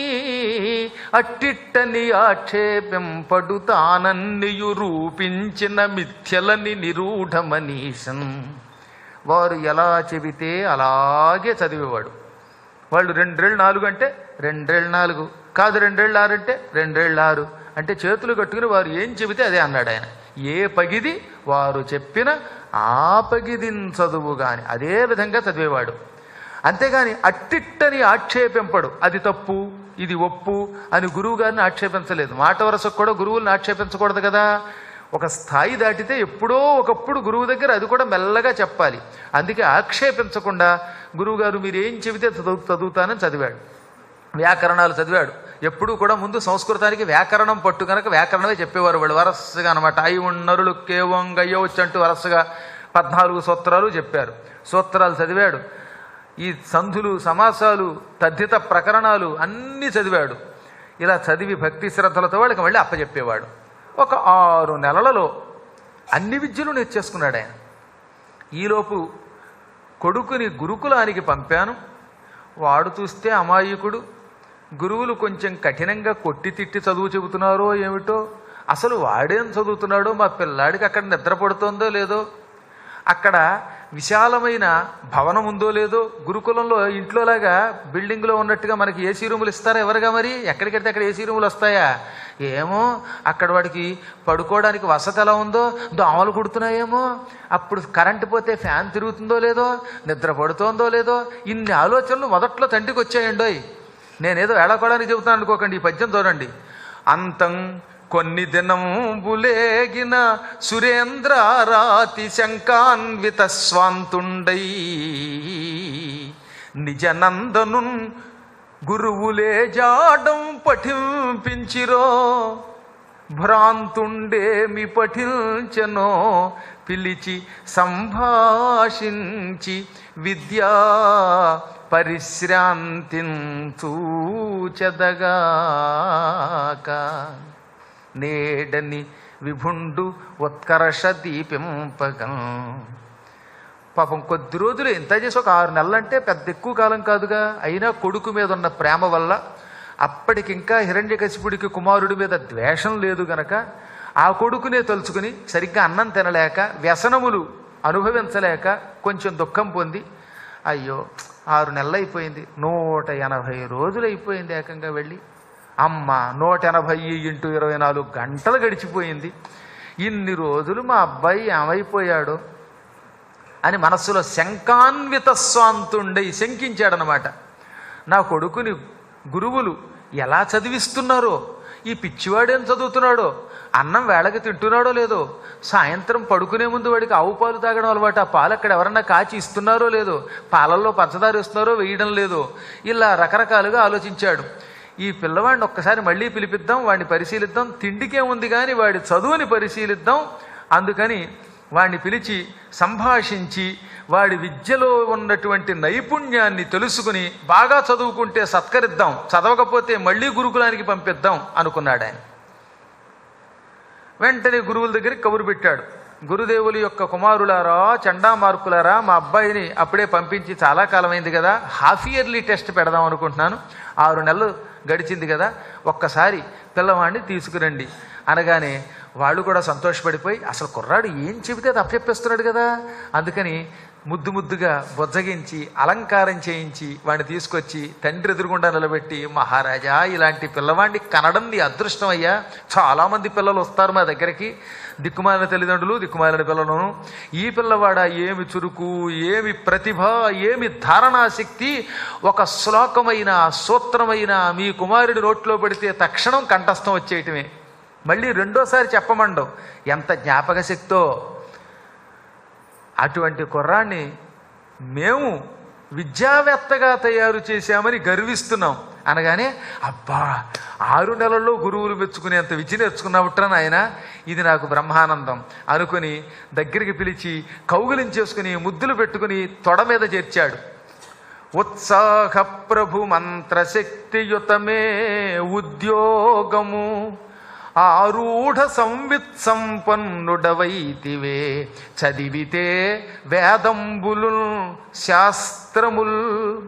అట్టిట్టని ఆక్షేపింపడు తానన్నియు రూపించిన మిథ్యలని నిరూఢమనీశం వారు ఎలా చెబితే అలాగే చదివేవాడు వాళ్ళు రెండేళ్ళు నాలుగు అంటే రెండేళ్ళు నాలుగు కాదు రెండేళ్ళు ఆరు అంటే రెండేళ్ళు ఆరు అంటే చేతులు కట్టుకుని వారు ఏం చెబితే అదే అన్నాడు ఆయన ఏ పగిది వారు చెప్పిన ఆ పగిదిన్ చదువు గాని అదే విధంగా చదివేవాడు అంతేగాని అట్టిట్టని ఆక్షేపింపడు అది తప్పు ఇది ఒప్పు అని గురువు గారిని ఆక్షేపించలేదు మాట వరసకు కూడా గురువుల్ని ఆక్షేపించకూడదు కదా ఒక స్థాయి దాటితే ఎప్పుడో ఒకప్పుడు గురువు దగ్గర అది కూడా మెల్లగా చెప్పాలి అందుకే ఆక్షేపించకుండా గురువుగారు మీరు ఏం చెబితే చదువు చదువుతానని చదివాడు వ్యాకరణాలు చదివాడు ఎప్పుడూ కూడా ముందు సంస్కృతానికి వ్యాకరణం పట్టు కనుక వ్యాకరణమే చెప్పేవారు వాళ్ళు వరసగా అనమాట అయి ఉన్నరులు కేవంగయ్యవచ్చు అంటూ వరసగా పద్నాలుగు సూత్రాలు చెప్పారు సూత్రాలు చదివాడు ఈ సంధులు సమాసాలు తద్ధిత ప్రకరణాలు అన్నీ చదివాడు ఇలా చదివి భక్తి శ్రద్ధలతో వాళ్ళకి మళ్ళీ అప్పచెప్పేవాడు ఒక ఆరు నెలలలో అన్ని విద్యలు నేర్చేసుకున్నాడు ఆయన ఈలోపు కొడుకుని గురుకులానికి పంపాను వాడు చూస్తే అమాయకుడు గురువులు కొంచెం కఠినంగా కొట్టి తిట్టి చదువు చెబుతున్నారో ఏమిటో అసలు వాడేం చదువుతున్నాడో మా పిల్లాడికి అక్కడ నిద్ర పడుతోందో లేదో అక్కడ విశాలమైన భవనం ఉందో లేదో గురుకులంలో ఇంట్లోలాగా బిల్డింగ్లో ఉన్నట్టుగా మనకి ఏసీ రూములు ఇస్తారా ఎవరుగా మరి ఎక్కడికెడితే అక్కడ ఏసీ రూములు వస్తాయా ఏమో అక్కడ వాడికి పడుకోవడానికి వసతి ఎలా ఉందో దోమలు కుడుతున్నాయేమో అప్పుడు కరెంటు పోతే ఫ్యాన్ తిరుగుతుందో లేదో నిద్ర పడుతోందో లేదో ఇన్ని ఆలోచనలు మొదట్లో తండ్రికి వచ్చాయండోయ్ నేనేదో ఏడాకోవడానికి చెబుతాను అనుకోకండి ఈ పద్యం చూడండి అంతం కొన్ని దినంబులేగిన సురేంద్రారాతి శంకాన్విత స్వాంతుండై నిజనందనున్ గురువులే జాడం పఠింపించిరో భ్రాంతుండేమి పఠించనో పిలిచి సంభాషించి విద్యా పరిశ్రాంతించూచదగాక నేడని విభుండు ఉత్కర్ష దీపింపగం పాపం కొద్ది రోజులు ఎంత చేసి ఒక ఆరు నెలలంటే పెద్ద ఎక్కువ కాలం కాదుగా అయినా కొడుకు మీద ఉన్న ప్రేమ వల్ల అప్పటికింకా హిరణ్యకశిపుడికి కుమారుడి మీద ద్వేషం లేదు గనక ఆ కొడుకునే తలుచుకుని సరిగ్గా అన్నం తినలేక వ్యసనములు అనుభవించలేక కొంచెం దుఃఖం పొంది అయ్యో ఆరు నెలలు అయిపోయింది నూట ఎనభై రోజులు అయిపోయింది ఏకంగా వెళ్ళి అమ్మ నూట ఎనభై ఇంటూ ఇరవై నాలుగు గంటలు గడిచిపోయింది ఇన్ని రోజులు మా అబ్బాయి ఏమైపోయాడు అని మనస్సులో శంకాన్విత స్వాంతుండై శంకించాడనమాట నా కొడుకుని గురువులు ఎలా చదివిస్తున్నారో ఈ పిచ్చివాడేం చదువుతున్నాడో అన్నం వేళకి తింటున్నాడో లేదో సాయంత్రం పడుకునే ముందు వాడికి ఆవు పాలు తాగడం అలవాటు ఆ పాలు అక్కడ ఎవరన్నా కాచి ఇస్తున్నారో లేదో పాలల్లో పంచదార ఇస్తున్నారో వేయడం లేదో ఇలా రకరకాలుగా ఆలోచించాడు ఈ పిల్లవాడిని ఒక్కసారి మళ్ళీ పిలిపిద్దాం వాడిని పరిశీలిద్దాం తిండికే ఉంది కానీ వాడి చదువుని పరిశీలిద్దాం అందుకని వాడిని పిలిచి సంభాషించి వాడి విద్యలో ఉన్నటువంటి నైపుణ్యాన్ని తెలుసుకుని బాగా చదువుకుంటే సత్కరిద్దాం చదవకపోతే మళ్ళీ గురుకులానికి పంపిద్దాం అనుకున్నాడు ఆయన వెంటనే గురువుల దగ్గరికి కబురు పెట్టాడు గురుదేవుల యొక్క కుమారులారా చండామార్కులారా మా అబ్బాయిని అప్పుడే పంపించి చాలా కాలమైంది కదా హాఫ్ ఇయర్లీ టెస్ట్ పెడదాం అనుకుంటున్నాను ఆరు నెలలు గడిచింది కదా ఒక్కసారి పిల్లవాడిని తీసుకురండి అనగానే వాళ్ళు కూడా సంతోషపడిపోయి అసలు కుర్రాడు ఏం చెబితే అది అప్పచెప్పేస్తున్నాడు కదా అందుకని ముద్దు ముద్దుగా బొజ్జగించి అలంకారం చేయించి వాడిని తీసుకొచ్చి తండ్రి ఎదురుగుండా నిలబెట్టి మహారాజా ఇలాంటి పిల్లవాడిని కనడం నీ అదృష్టం అయ్యా చాలామంది పిల్లలు వస్తారు మా దగ్గరికి దిక్కుమాలిన తల్లిదండ్రులు దిక్కుమాలిన పిల్లలను ఈ పిల్లవాడ ఏమి చురుకు ఏమి ప్రతిభ ఏమి ధారణాశక్తి ఒక శ్లోకమైన సూత్రమైన మీ కుమారుడి నోట్లో పెడితే తక్షణం కంఠస్థం వచ్చేయటమే మళ్ళీ రెండోసారి చెప్పమండవు ఎంత జ్ఞాపక శక్తో అటువంటి కుర్రాన్ని మేము విద్యావేత్తగా తయారు చేశామని గర్విస్తున్నాం అనగానే అబ్బా ఆరు నెలల్లో గురువులు మెచ్చుకునేంత విద్య నేర్చుకున్నావుట్రా నాయన ఇది నాకు బ్రహ్మానందం అనుకుని దగ్గరికి పిలిచి కౌగిలించేసుకుని ముద్దులు పెట్టుకుని తొడ మీద చేర్చాడు ఉత్సాహ ప్రభు మంత్రశక్తియుతమే ఉద్యోగము ఆరూఢ సంవిత్ సంపన్నుడవైతివే చదివితే వేదంబులు శాస్త్రముల్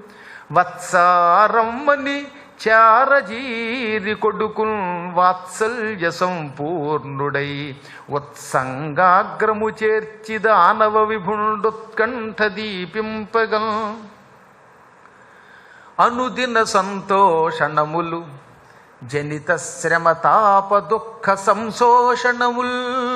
వత్సారమ్మని చారజీరి కొడుకుల్ వాత్సల్య సంపూర్ణుడై ఉత్సంగాగ్రము చేర్చి దానవ విభుండుత్కంఠ దీపింపగం అనుదిన సంతోషణములు జనిత శ్రమ తాప దుఃఖ సంశోషణముల్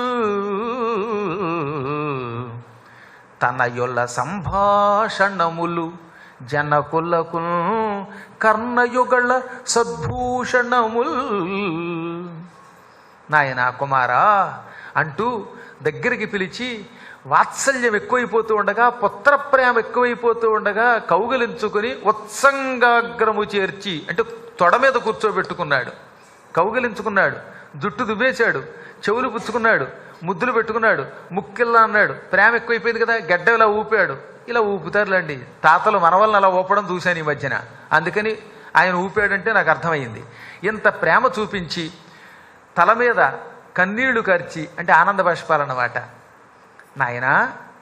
తనయుల సంభాషణములు జనకులకు కర్ణయుగళ సద్భూషణముల్ నాయనా కుమారా అంటూ దగ్గరికి పిలిచి వాత్సల్యం ఎక్కువైపోతూ ఉండగా పుత్ర ప్రేమ ఎక్కువైపోతూ ఉండగా కౌగిలించుకుని ఉత్సంగాగ్రము చేర్చి అంటే తొడ మీద కూర్చోబెట్టుకున్నాడు కౌగిలించుకున్నాడు జుట్టు దువ్వేశాడు చెవులు పుచ్చుకున్నాడు ముద్దులు పెట్టుకున్నాడు ముక్కిల్లా అన్నాడు ప్రేమ ఎక్కువైపోయింది కదా గడ్డ ఇలా ఊపాడు ఇలా ఊపుతారులేండి తాతలు మనవల్ని అలా ఊపడం చూశాను ఈ మధ్యన అందుకని ఆయన ఊపాడంటే నాకు అర్థమైంది ఇంత ప్రేమ చూపించి తల మీద కన్నీళ్లు కార్చి అంటే ఆనంద బాష్పాలన్నమాట నాయనా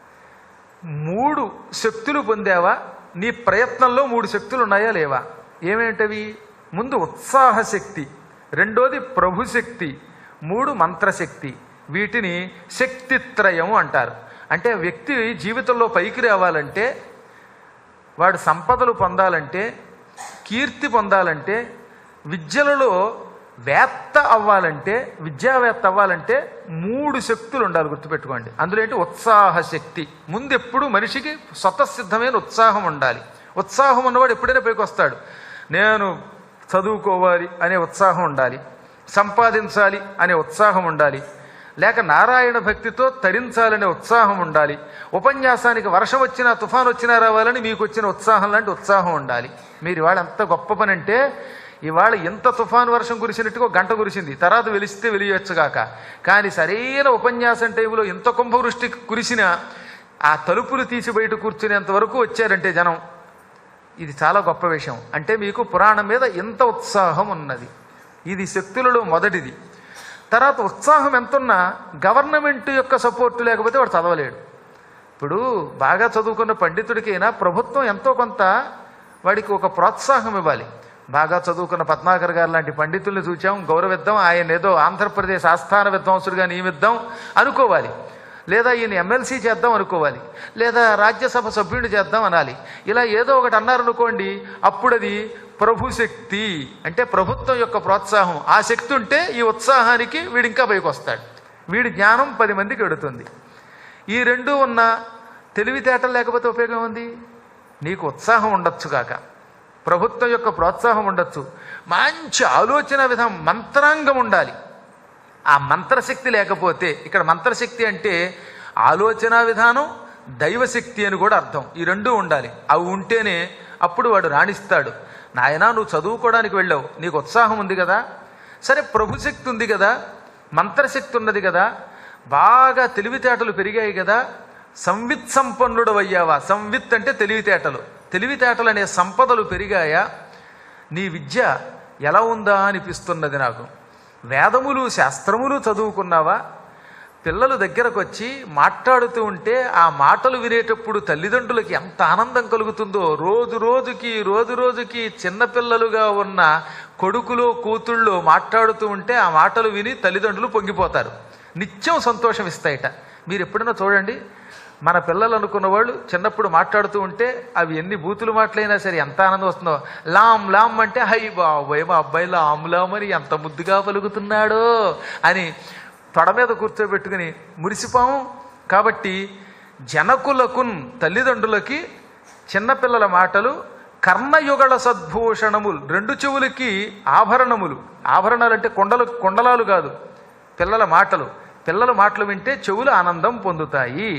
మూడు శక్తులు పొందావా నీ ప్రయత్నంలో మూడు శక్తులు ఉన్నాయా లేవా ఏమేంటవి ముందు ఉత్సాహ శక్తి రెండోది ప్రభుశక్తి మూడు మంత్రశక్తి వీటిని శక్తిత్రయం అంటారు అంటే వ్యక్తి జీవితంలో పైకి రావాలంటే వాడు సంపదలు పొందాలంటే కీర్తి పొందాలంటే విద్యలలో వేత్త అవ్వాలంటే విద్యావేత్త అవ్వాలంటే మూడు శక్తులు ఉండాలి గుర్తుపెట్టుకోండి అందులో ఏంటి ఉత్సాహ శక్తి ముందు ఎప్పుడు మనిషికి స్వతసిద్ధమైన ఉత్సాహం ఉండాలి ఉత్సాహం ఉన్నవాడు ఎప్పుడైనా పైకి వస్తాడు నేను చదువుకోవాలి అనే ఉత్సాహం ఉండాలి సంపాదించాలి అనే ఉత్సాహం ఉండాలి లేక నారాయణ భక్తితో తరించాలనే ఉత్సాహం ఉండాలి ఉపన్యాసానికి వర్షం వచ్చినా తుఫాన్ వచ్చినా రావాలని మీకు వచ్చిన ఉత్సాహం లాంటి ఉత్సాహం ఉండాలి మీరు ఇవాళ ఎంత గొప్ప పని అంటే ఇవాళ ఎంత తుఫాన్ వర్షం కురిసినట్టుగా ఒక గంట కురిసింది తర్వాత వెలిస్తే వెలియొచ్చుగాక కానీ సరైన ఉపన్యాసం టైంలో ఎంత కుంభవృష్టి కురిసినా ఆ తలుపులు తీసి బయట కూర్చునేంత వరకు వచ్చారంటే జనం ఇది చాలా గొప్ప విషయం అంటే మీకు పురాణం మీద ఎంత ఉత్సాహం ఉన్నది ఇది శక్తులలో మొదటిది తర్వాత ఉత్సాహం ఎంతున్నా గవర్నమెంట్ యొక్క సపోర్టు లేకపోతే వాడు చదవలేడు ఇప్పుడు బాగా చదువుకున్న పండితుడికైనా ప్రభుత్వం ఎంతో కొంత వాడికి ఒక ప్రోత్సాహం ఇవ్వాలి బాగా చదువుకున్న పద్మాకర్ గారు లాంటి పండితుల్ని చూచాం గౌరవిద్దాం ఆయన ఏదో ఆంధ్రప్రదేశ్ ఆస్థాన విద్వాంసుడిగా నియమిద్దాం అనుకోవాలి లేదా ఈయన ఎమ్మెల్సీ చేద్దాం అనుకోవాలి లేదా రాజ్యసభ సభ్యుడిని చేద్దాం అనాలి ఇలా ఏదో ఒకటి అన్నారనుకోండి అప్పుడు అది ప్రభు శక్తి అంటే ప్రభుత్వం యొక్క ప్రోత్సాహం ఆ శక్తి ఉంటే ఈ ఉత్సాహానికి వీడు ఇంకా పైకి వస్తాడు వీడి జ్ఞానం పది మందికి ఎడుతుంది ఈ రెండు ఉన్న తెలివితేటలు లేకపోతే ఉపయోగం ఉంది నీకు ఉత్సాహం ఉండొచ్చు కాక ప్రభుత్వం యొక్క ప్రోత్సాహం ఉండొచ్చు మంచి ఆలోచన విధానం మంత్రాంగం ఉండాలి ఆ మంత్రశక్తి లేకపోతే ఇక్కడ మంత్రశక్తి అంటే ఆలోచన విధానం దైవశక్తి అని కూడా అర్థం ఈ రెండూ ఉండాలి అవి ఉంటేనే అప్పుడు వాడు రాణిస్తాడు నాయనా నువ్వు చదువుకోవడానికి వెళ్ళావు నీకు ఉత్సాహం ఉంది కదా సరే ప్రభుశక్తి ఉంది కదా మంత్రశక్తి ఉన్నది కదా బాగా తెలివితేటలు పెరిగాయి కదా సంవిత్ సంపన్నుడు అయ్యావా సంవిత్ అంటే తెలివితేటలు తెలివితేటలు అనే సంపదలు పెరిగాయా నీ విద్య ఎలా ఉందా అనిపిస్తున్నది నాకు వేదములు శాస్త్రములు చదువుకున్నావా పిల్లలు దగ్గరకు వచ్చి మాట్లాడుతూ ఉంటే ఆ మాటలు వినేటప్పుడు తల్లిదండ్రులకి ఎంత ఆనందం కలుగుతుందో రోజు రోజుకి రోజు రోజుకి చిన్నపిల్లలుగా ఉన్న కొడుకులో కూతుళ్ళు మాట్లాడుతూ ఉంటే ఆ మాటలు విని తల్లిదండ్రులు పొంగిపోతారు నిత్యం సంతోషం ఇస్తాయట మీరు ఎప్పుడైనా చూడండి మన పిల్లలు అనుకున్న వాళ్ళు చిన్నప్పుడు మాట్లాడుతూ ఉంటే అవి ఎన్ని బూతులు మాటలైనా సరే ఎంత ఆనందం వస్తుందో లామ్ లామ్ అంటే హై బాబోయ్ మా అబ్బాయి లామ్ లామ్ అని ఎంత ముద్దుగా పలుకుతున్నాడో అని తొడ మీద కూర్చోబెట్టుకుని మురిసిపోం కాబట్టి జనకులకున్ తల్లిదండ్రులకి చిన్నపిల్లల మాటలు కర్ణయుగళ సద్భూషణములు రెండు చెవులకి ఆభరణములు ఆభరణాలు అంటే కొండలు కొండలాలు కాదు పిల్లల మాటలు పిల్లల మాటలు వింటే చెవులు ఆనందం పొందుతాయి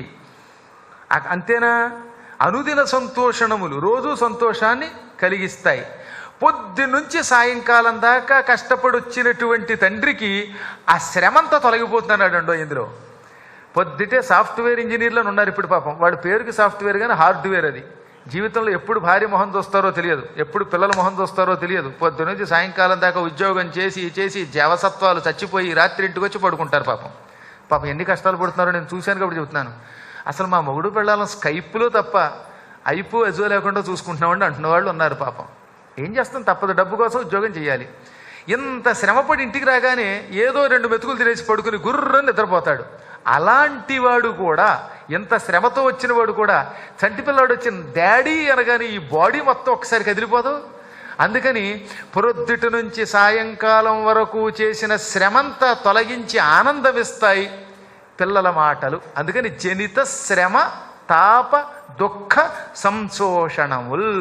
అ- అంతేనా అనుదిన సంతోషణములు రోజు సంతోషాన్ని కలిగిస్తాయి పొద్దు నుంచి సాయంకాలం దాకా కష్టపడి వచ్చినటువంటి తండ్రికి ఆ శ్రమంతా తొలగిపోతున్నాడండో ఇందులో పొద్దుటే సాఫ్ట్వేర్ ఇంజనీర్లను ఉన్నారు ఇప్పుడు పాపం వాడి పేరుకి సాఫ్ట్వేర్ కానీ హార్డ్వేర్ అది జీవితంలో ఎప్పుడు భార్య మొహం చూస్తారో తెలియదు ఎప్పుడు పిల్లల మొహం చూస్తారో తెలియదు పొద్దు నుంచి సాయంకాలం దాకా ఉద్యోగం చేసి చేసి జవసత్వాలు చచ్చిపోయి రాత్రి ఇంటికి వచ్చి పడుకుంటారు పాపం పాపం ఎన్ని కష్టాలు పడుతున్నారో నేను చూశాను కాబట్టి చెబుతున్నాను అసలు మా మొగుడు పిల్లలను స్కైప్లో తప్ప అయిపో అజో లేకుండా చూసుకుంటున్నామండి అంటున్న వాళ్ళు ఉన్నారు పాపం ఏం చేస్తాం తప్పదు డబ్బు కోసం ఉద్యోగం చేయాలి ఇంత శ్రమపడి ఇంటికి రాగానే ఏదో రెండు మెతుకులు తినేసి పడుకుని గుర్రని నిద్రపోతాడు అలాంటి వాడు కూడా ఎంత శ్రమతో వచ్చిన వాడు కూడా చంటి పిల్లవాడు వచ్చిన డాడీ అనగానే ఈ బాడీ మొత్తం ఒకసారి కదిలిపోదు అందుకని పొరొద్దుటి నుంచి సాయంకాలం వరకు చేసిన శ్రమంతా తొలగించి ఆనందమిస్తాయి పిల్లల మాటలు అందుకని జనిత శ్రమ తాప దుఃఖ సంశోషణముల్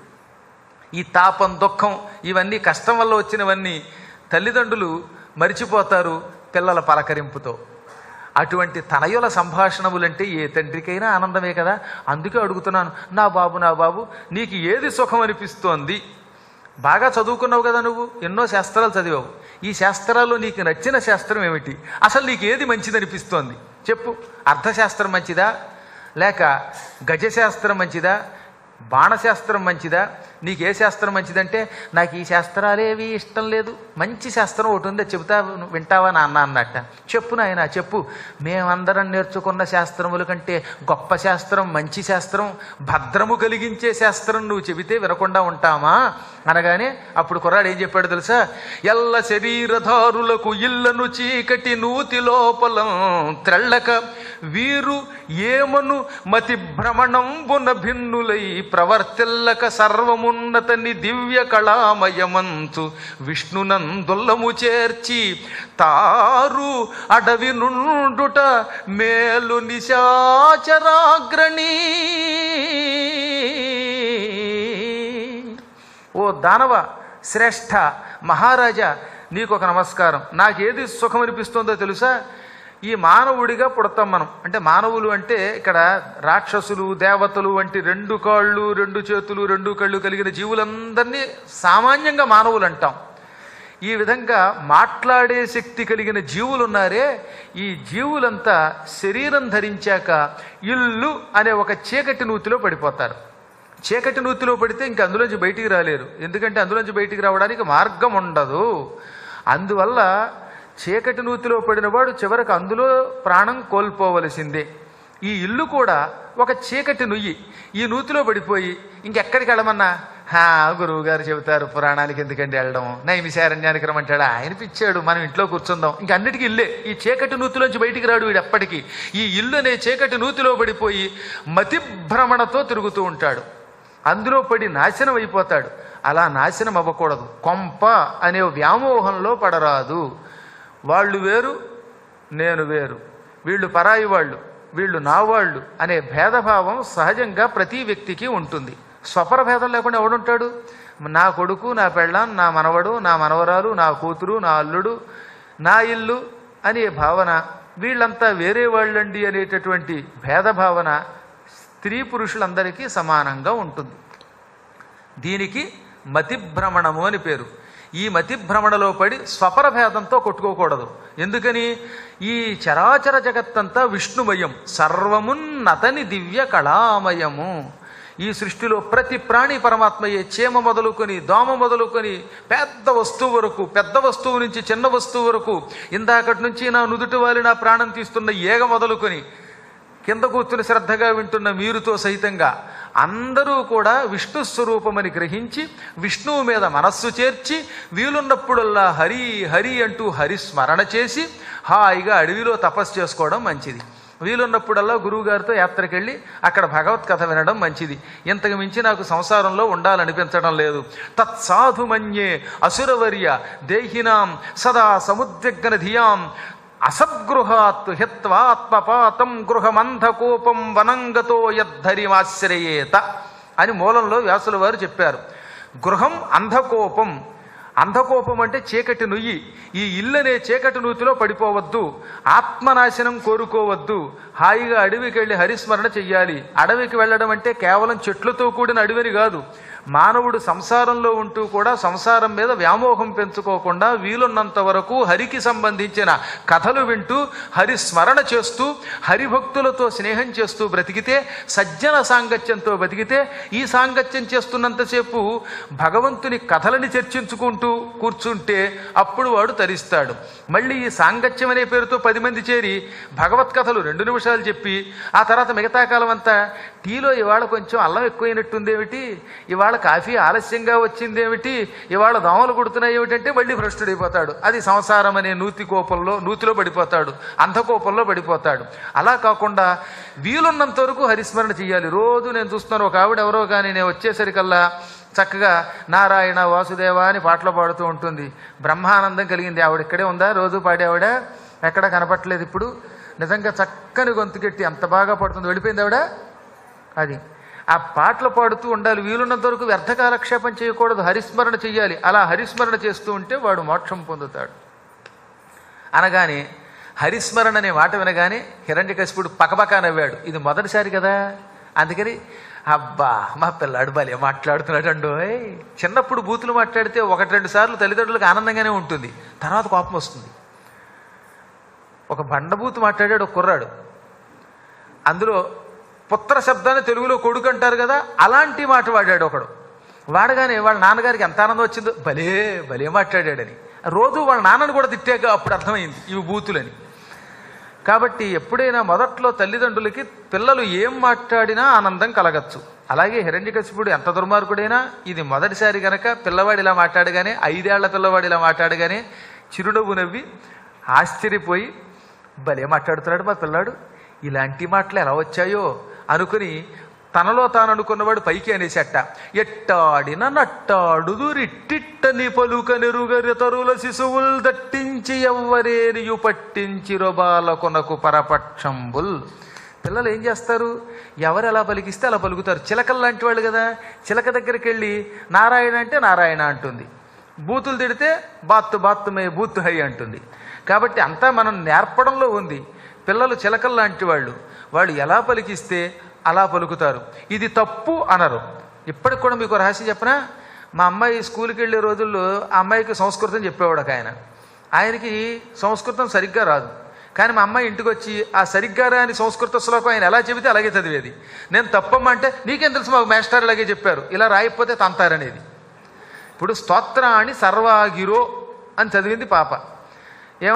ఈ తాపం దుఃఖం ఇవన్నీ కష్టం వల్ల వచ్చినవన్నీ తల్లిదండ్రులు మరిచిపోతారు పిల్లల పలకరింపుతో అటువంటి తనయుల సంభాషణములంటే ఏ తండ్రికైనా ఆనందమే కదా అందుకే అడుగుతున్నాను నా బాబు నా బాబు నీకు ఏది సుఖం అనిపిస్తోంది బాగా చదువుకున్నావు కదా నువ్వు ఎన్నో శాస్త్రాలు చదివావు ఈ శాస్త్రాల్లో నీకు నచ్చిన శాస్త్రం ఏమిటి అసలు నీకు ఏది మంచిది అనిపిస్తోంది చెప్పు అర్థశాస్త్రం మంచిదా లేక గజశాస్త్రం మంచిదా బాణశాస్త్రం మంచిదా నీకు ఏ శాస్త్రం మంచిదంటే నాకు ఈ శాస్త్రాలేవి ఇష్టం లేదు మంచి శాస్త్రం ఒకటి ఉంది అది చెబుతా వింటావా నాన్న అన్నట్ట చెప్పు నాయన చెప్పు మేమందరం నేర్చుకున్న శాస్త్రముల కంటే గొప్ప శాస్త్రం మంచి శాస్త్రం భద్రము కలిగించే శాస్త్రం నువ్వు చెబితే వినకుండా ఉంటామా అనగానే అప్పుడు కుర్రాడు ఏం చెప్పాడు తెలుసా ఎల్ల శరీరధారులకు ఇళ్లను చీకటి నూతి లోపలం త్రెళ్ళక వీరు ఏమను మతి భ్రమణంబున భిన్నులై ప్రవర్తిల్లక సర్వమున్నతని దివ్య కళామయమంతు విష్ణునందుల్లము చేర్చి తారు అడవి నుండుట మేలు నిశాచరాగ్రణీ ఓ దానవ శ్రేష్ఠ మహారాజా నీకు ఒక నమస్కారం నాకేది సుఖం అనిపిస్తుందో తెలుసా ఈ మానవుడిగా పుడతాం మనం అంటే మానవులు అంటే ఇక్కడ రాక్షసులు దేవతలు వంటి రెండు కాళ్ళు రెండు చేతులు రెండు కళ్ళు కలిగిన జీవులందరినీ సామాన్యంగా మానవులు అంటాం ఈ విధంగా మాట్లాడే శక్తి కలిగిన జీవులు ఉన్నారే ఈ జీవులంతా శరీరం ధరించాక ఇల్లు అనే ఒక చీకటి నూతిలో పడిపోతారు చీకటి నూతిలో పడితే ఇంక అందులోంచి బయటికి రాలేరు ఎందుకంటే అందులోంచి బయటికి రావడానికి మార్గం ఉండదు అందువల్ల చీకటి నూతిలో పడినవాడు చివరకు అందులో ప్రాణం కోల్పోవలసిందే ఈ ఇల్లు కూడా ఒక చీకటి నుయ్యి ఈ నూతిలో పడిపోయి ఇంకెక్కడికి వెళ్ళమన్నా హా గురువు గారు చెబుతారు పురాణానికి ఎందుకండి వెళ్ళడం నైమిశారణ్యానికి రమ్మంటాడు ఆయన పిచ్చాడు మనం ఇంట్లో కూర్చుందాం ఇంక అన్నిటికీ ఇల్లే ఈ చీకటి నూతిలోంచి బయటికి రాడు వీడు ఎప్పటికీ ఈ ఇల్లు అనే చీకటి నూతిలో పడిపోయి మతి భ్రమణతో తిరుగుతూ ఉంటాడు అందులో పడి నాశనం అయిపోతాడు అలా నాశనం అవ్వకూడదు కొంప అనే వ్యామోహంలో పడరాదు వాళ్ళు వేరు నేను వేరు వీళ్ళు పరాయి వాళ్ళు వీళ్ళు నా వాళ్ళు అనే భేదభావం సహజంగా ప్రతి వ్యక్తికి ఉంటుంది స్వపర భేదం లేకుండా ఎవడుంటాడు నా కొడుకు నా పెళ్ళాం నా మనవడు నా మనవరాలు నా కూతురు నా అల్లుడు నా ఇల్లు అనే భావన వీళ్ళంతా వేరే వాళ్ళండి అనేటటువంటి భేదభావన స్త్రీ పురుషులందరికీ సమానంగా ఉంటుంది దీనికి మతిభ్రమణము అని పేరు ఈ మతిభ్రమణలో పడి స్వపర భేదంతో కొట్టుకోకూడదు ఎందుకని ఈ చరాచర జగత్తంతా విష్ణుమయం సర్వమున్నతని దివ్య కళామయము ఈ సృష్టిలో ప్రతి ప్రాణి పరమాత్మయే చీమ మొదలుకొని దోమ మొదలుకొని పెద్ద వస్తువు వరకు పెద్ద వస్తువు నుంచి చిన్న వస్తువు వరకు ఇందాకటి నుంచి నా నుదుటి వాలి నా ప్రాణం తీస్తున్న ఏగ మొదలుకొని కింద కూర్చుని శ్రద్ధగా వింటున్న మీరుతో సహితంగా అందరూ కూడా విష్ణు స్వరూపమని గ్రహించి విష్ణువు మీద మనస్సు చేర్చి వీలున్నప్పుడల్లా హరి హరి అంటూ హరి స్మరణ చేసి హాయిగా అడవిలో తపస్సు చేసుకోవడం మంచిది వీలున్నప్పుడల్లా గురువుగారితో యాత్రకెళ్ళి అక్కడ భగవత్ కథ వినడం మంచిది ఇంతకు మించి నాకు సంసారంలో ఉండాలనిపించడం లేదు తత్సాధు మన్యే అసురవర్య దేహినాం సదా సముద్విగ్న ధియాం అసద్గృహాత్ హిత్వాత్మపాతం గృహమంధకోపం వనంగతో యద్ధరిమాశ్రయేత అని మూలంలో వ్యాసుల వారు చెప్పారు గృహం అంధకోపం అంధకోపం అంటే చీకటి నుయ్యి ఈ ఇల్లనే చీకటి నూతిలో పడిపోవద్దు ఆత్మనాశనం కోరుకోవద్దు హాయిగా అడవికి వెళ్ళి హరిస్మరణ చెయ్యాలి అడవికి వెళ్ళడం అంటే కేవలం చెట్లతో కూడిన అడవిని కాదు మానవుడు సంసారంలో ఉంటూ కూడా సంసారం మీద వ్యామోహం పెంచుకోకుండా వీలున్నంత వరకు హరికి సంబంధించిన కథలు వింటూ హరి స్మరణ చేస్తూ హరిభక్తులతో స్నేహం చేస్తూ బ్రతికితే సజ్జన సాంగత్యంతో బతికితే ఈ సాంగత్యం చేస్తున్నంతసేపు భగవంతుని కథలని చర్చించుకుంటూ కూర్చుంటే అప్పుడు వాడు తరిస్తాడు మళ్ళీ ఈ సాంగత్యం అనే పేరుతో పది మంది చేరి భగవత్ కథలు రెండు నిమిషాలు చెప్పి ఆ తర్వాత మిగతా కాలం అంతా టీలో ఇవాళ కొంచెం అల్లం ఎక్కువైనట్టుందేమిటి ఇవాళ కాఫీ ఆలస్యంగా వచ్చిందేమిటి ఇవాళ దోమలు కుడుతున్నాయి ఏమిటంటే మళ్ళీ భ్రష్టుడైపోతాడు అది సంసారం అనే నూతి కోపంలో నూతిలో పడిపోతాడు అంధకోపంలో పడిపోతాడు అలా కాకుండా వీలున్నంత వరకు హరిస్మరణ చెయ్యాలి రోజు నేను చూస్తున్నాను ఒక ఆవిడ ఎవరో కానీ నేను వచ్చేసరికల్లా చక్కగా నారాయణ వాసుదేవ అని పాటలు పాడుతూ ఉంటుంది బ్రహ్మానందం కలిగింది ఆవిడ ఇక్కడే ఉందా రోజు పాడే ఆవిడ ఎక్కడ కనపట్లేదు ఇప్పుడు నిజంగా చక్కని గొంతుకెట్టి అంత బాగా పడుతుంది వెళ్ళిపోయింది ఆవిడ అది ఆ పాటలు పాడుతూ ఉండాలి వీలున్నంత వరకు వ్యర్థ కాలక్షేపం చేయకూడదు హరిస్మరణ చెయ్యాలి అలా హరిస్మరణ చేస్తూ ఉంటే వాడు మోక్షం పొందుతాడు అనగానే హరిస్మరణ అనే మాట వినగానే హిరణ్యకశిపుడు పకపకా నవ్వాడు ఇది మొదటిసారి కదా అందుకని అబ్బా మా పిల్లాడు భలే మాట్లాడుతున్నాడు అండోయ్ చిన్నప్పుడు బూతులు మాట్లాడితే ఒకటి రెండు సార్లు తల్లిదండ్రులకు ఆనందంగానే ఉంటుంది తర్వాత కోపం వస్తుంది ఒక బండబూతు మాట్లాడాడు ఒక కుర్రాడు అందులో పుత్ర శబ్దాన్ని తెలుగులో కొడుకు అంటారు కదా అలాంటి మాట వాడాడు ఒకడు వాడగానే వాళ్ళ నాన్నగారికి ఎంత ఆనందం వచ్చిందో భలే భలే మాట్లాడాడని రోజు వాళ్ళ నాన్నను కూడా తిట్టాక అప్పుడు అర్థమైంది ఇవి బూతులని కాబట్టి ఎప్పుడైనా మొదట్లో తల్లిదండ్రులకి పిల్లలు ఏం మాట్లాడినా ఆనందం కలగచ్చు అలాగే హిరణ్యకశిపుడు ఎంత దుర్మార్గుడైనా ఇది మొదటిసారి గనక పిల్లవాడు ఇలా మాట్లాడగానే ఐదేళ్ల పిల్లవాడు ఇలా మాట్లాడగానే చిరునవ్వు నవ్వి ఆశ్చర్యపోయి భలే మాట్లాడుతున్నాడు మా పిల్లాడు ఇలాంటి మాటలు ఎలా వచ్చాయో అనుకుని తనలో తాను అనుకున్నవాడు పైకి అనేసట ఎట్టాడిన నట్టాడుదు రిట్టిట్టని పలుక నెరుగరి తరుల శిశువుల్ దట్టించి ఎవ్వరేరియు పట్టించి రొబాలకొనకు పరపక్షంబుల్ పిల్లలు ఏం చేస్తారు ఎవరు ఎలా పలికిస్తే అలా పలుకుతారు చిలకలు లాంటి వాళ్ళు కదా చిలక దగ్గరికి వెళ్ళి నారాయణ అంటే నారాయణ అంటుంది బూతులు తిడితే బాత్తు బాత్తుమే బూత్ హై అంటుంది కాబట్టి అంతా మనం నేర్పడంలో ఉంది పిల్లలు చిలకలు లాంటి వాళ్ళు వాళ్ళు ఎలా పలికిస్తే అలా పలుకుతారు ఇది తప్పు అనరు ఇప్పటికి కూడా మీకు రహస్యం చెప్పనా మా అమ్మాయి స్కూల్కి వెళ్ళే రోజుల్లో ఆ అమ్మాయికి సంస్కృతం చెప్పేవాడు ఒక ఆయన ఆయనకి సంస్కృతం సరిగ్గా రాదు కానీ మా అమ్మాయి ఇంటికి వచ్చి ఆ సరిగ్గా రాని సంస్కృత శ్లోకం ఆయన ఎలా చెబితే అలాగే చదివేది నేను తప్పమ్మా అంటే నీకేం తెలుసు మాకు మాస్టర్ అలాగే చెప్పారు ఇలా రాయకపోతే తంతారనేది ఇప్పుడు స్తోత్రాన్ని సర్వాగిరో అని చదివింది పాప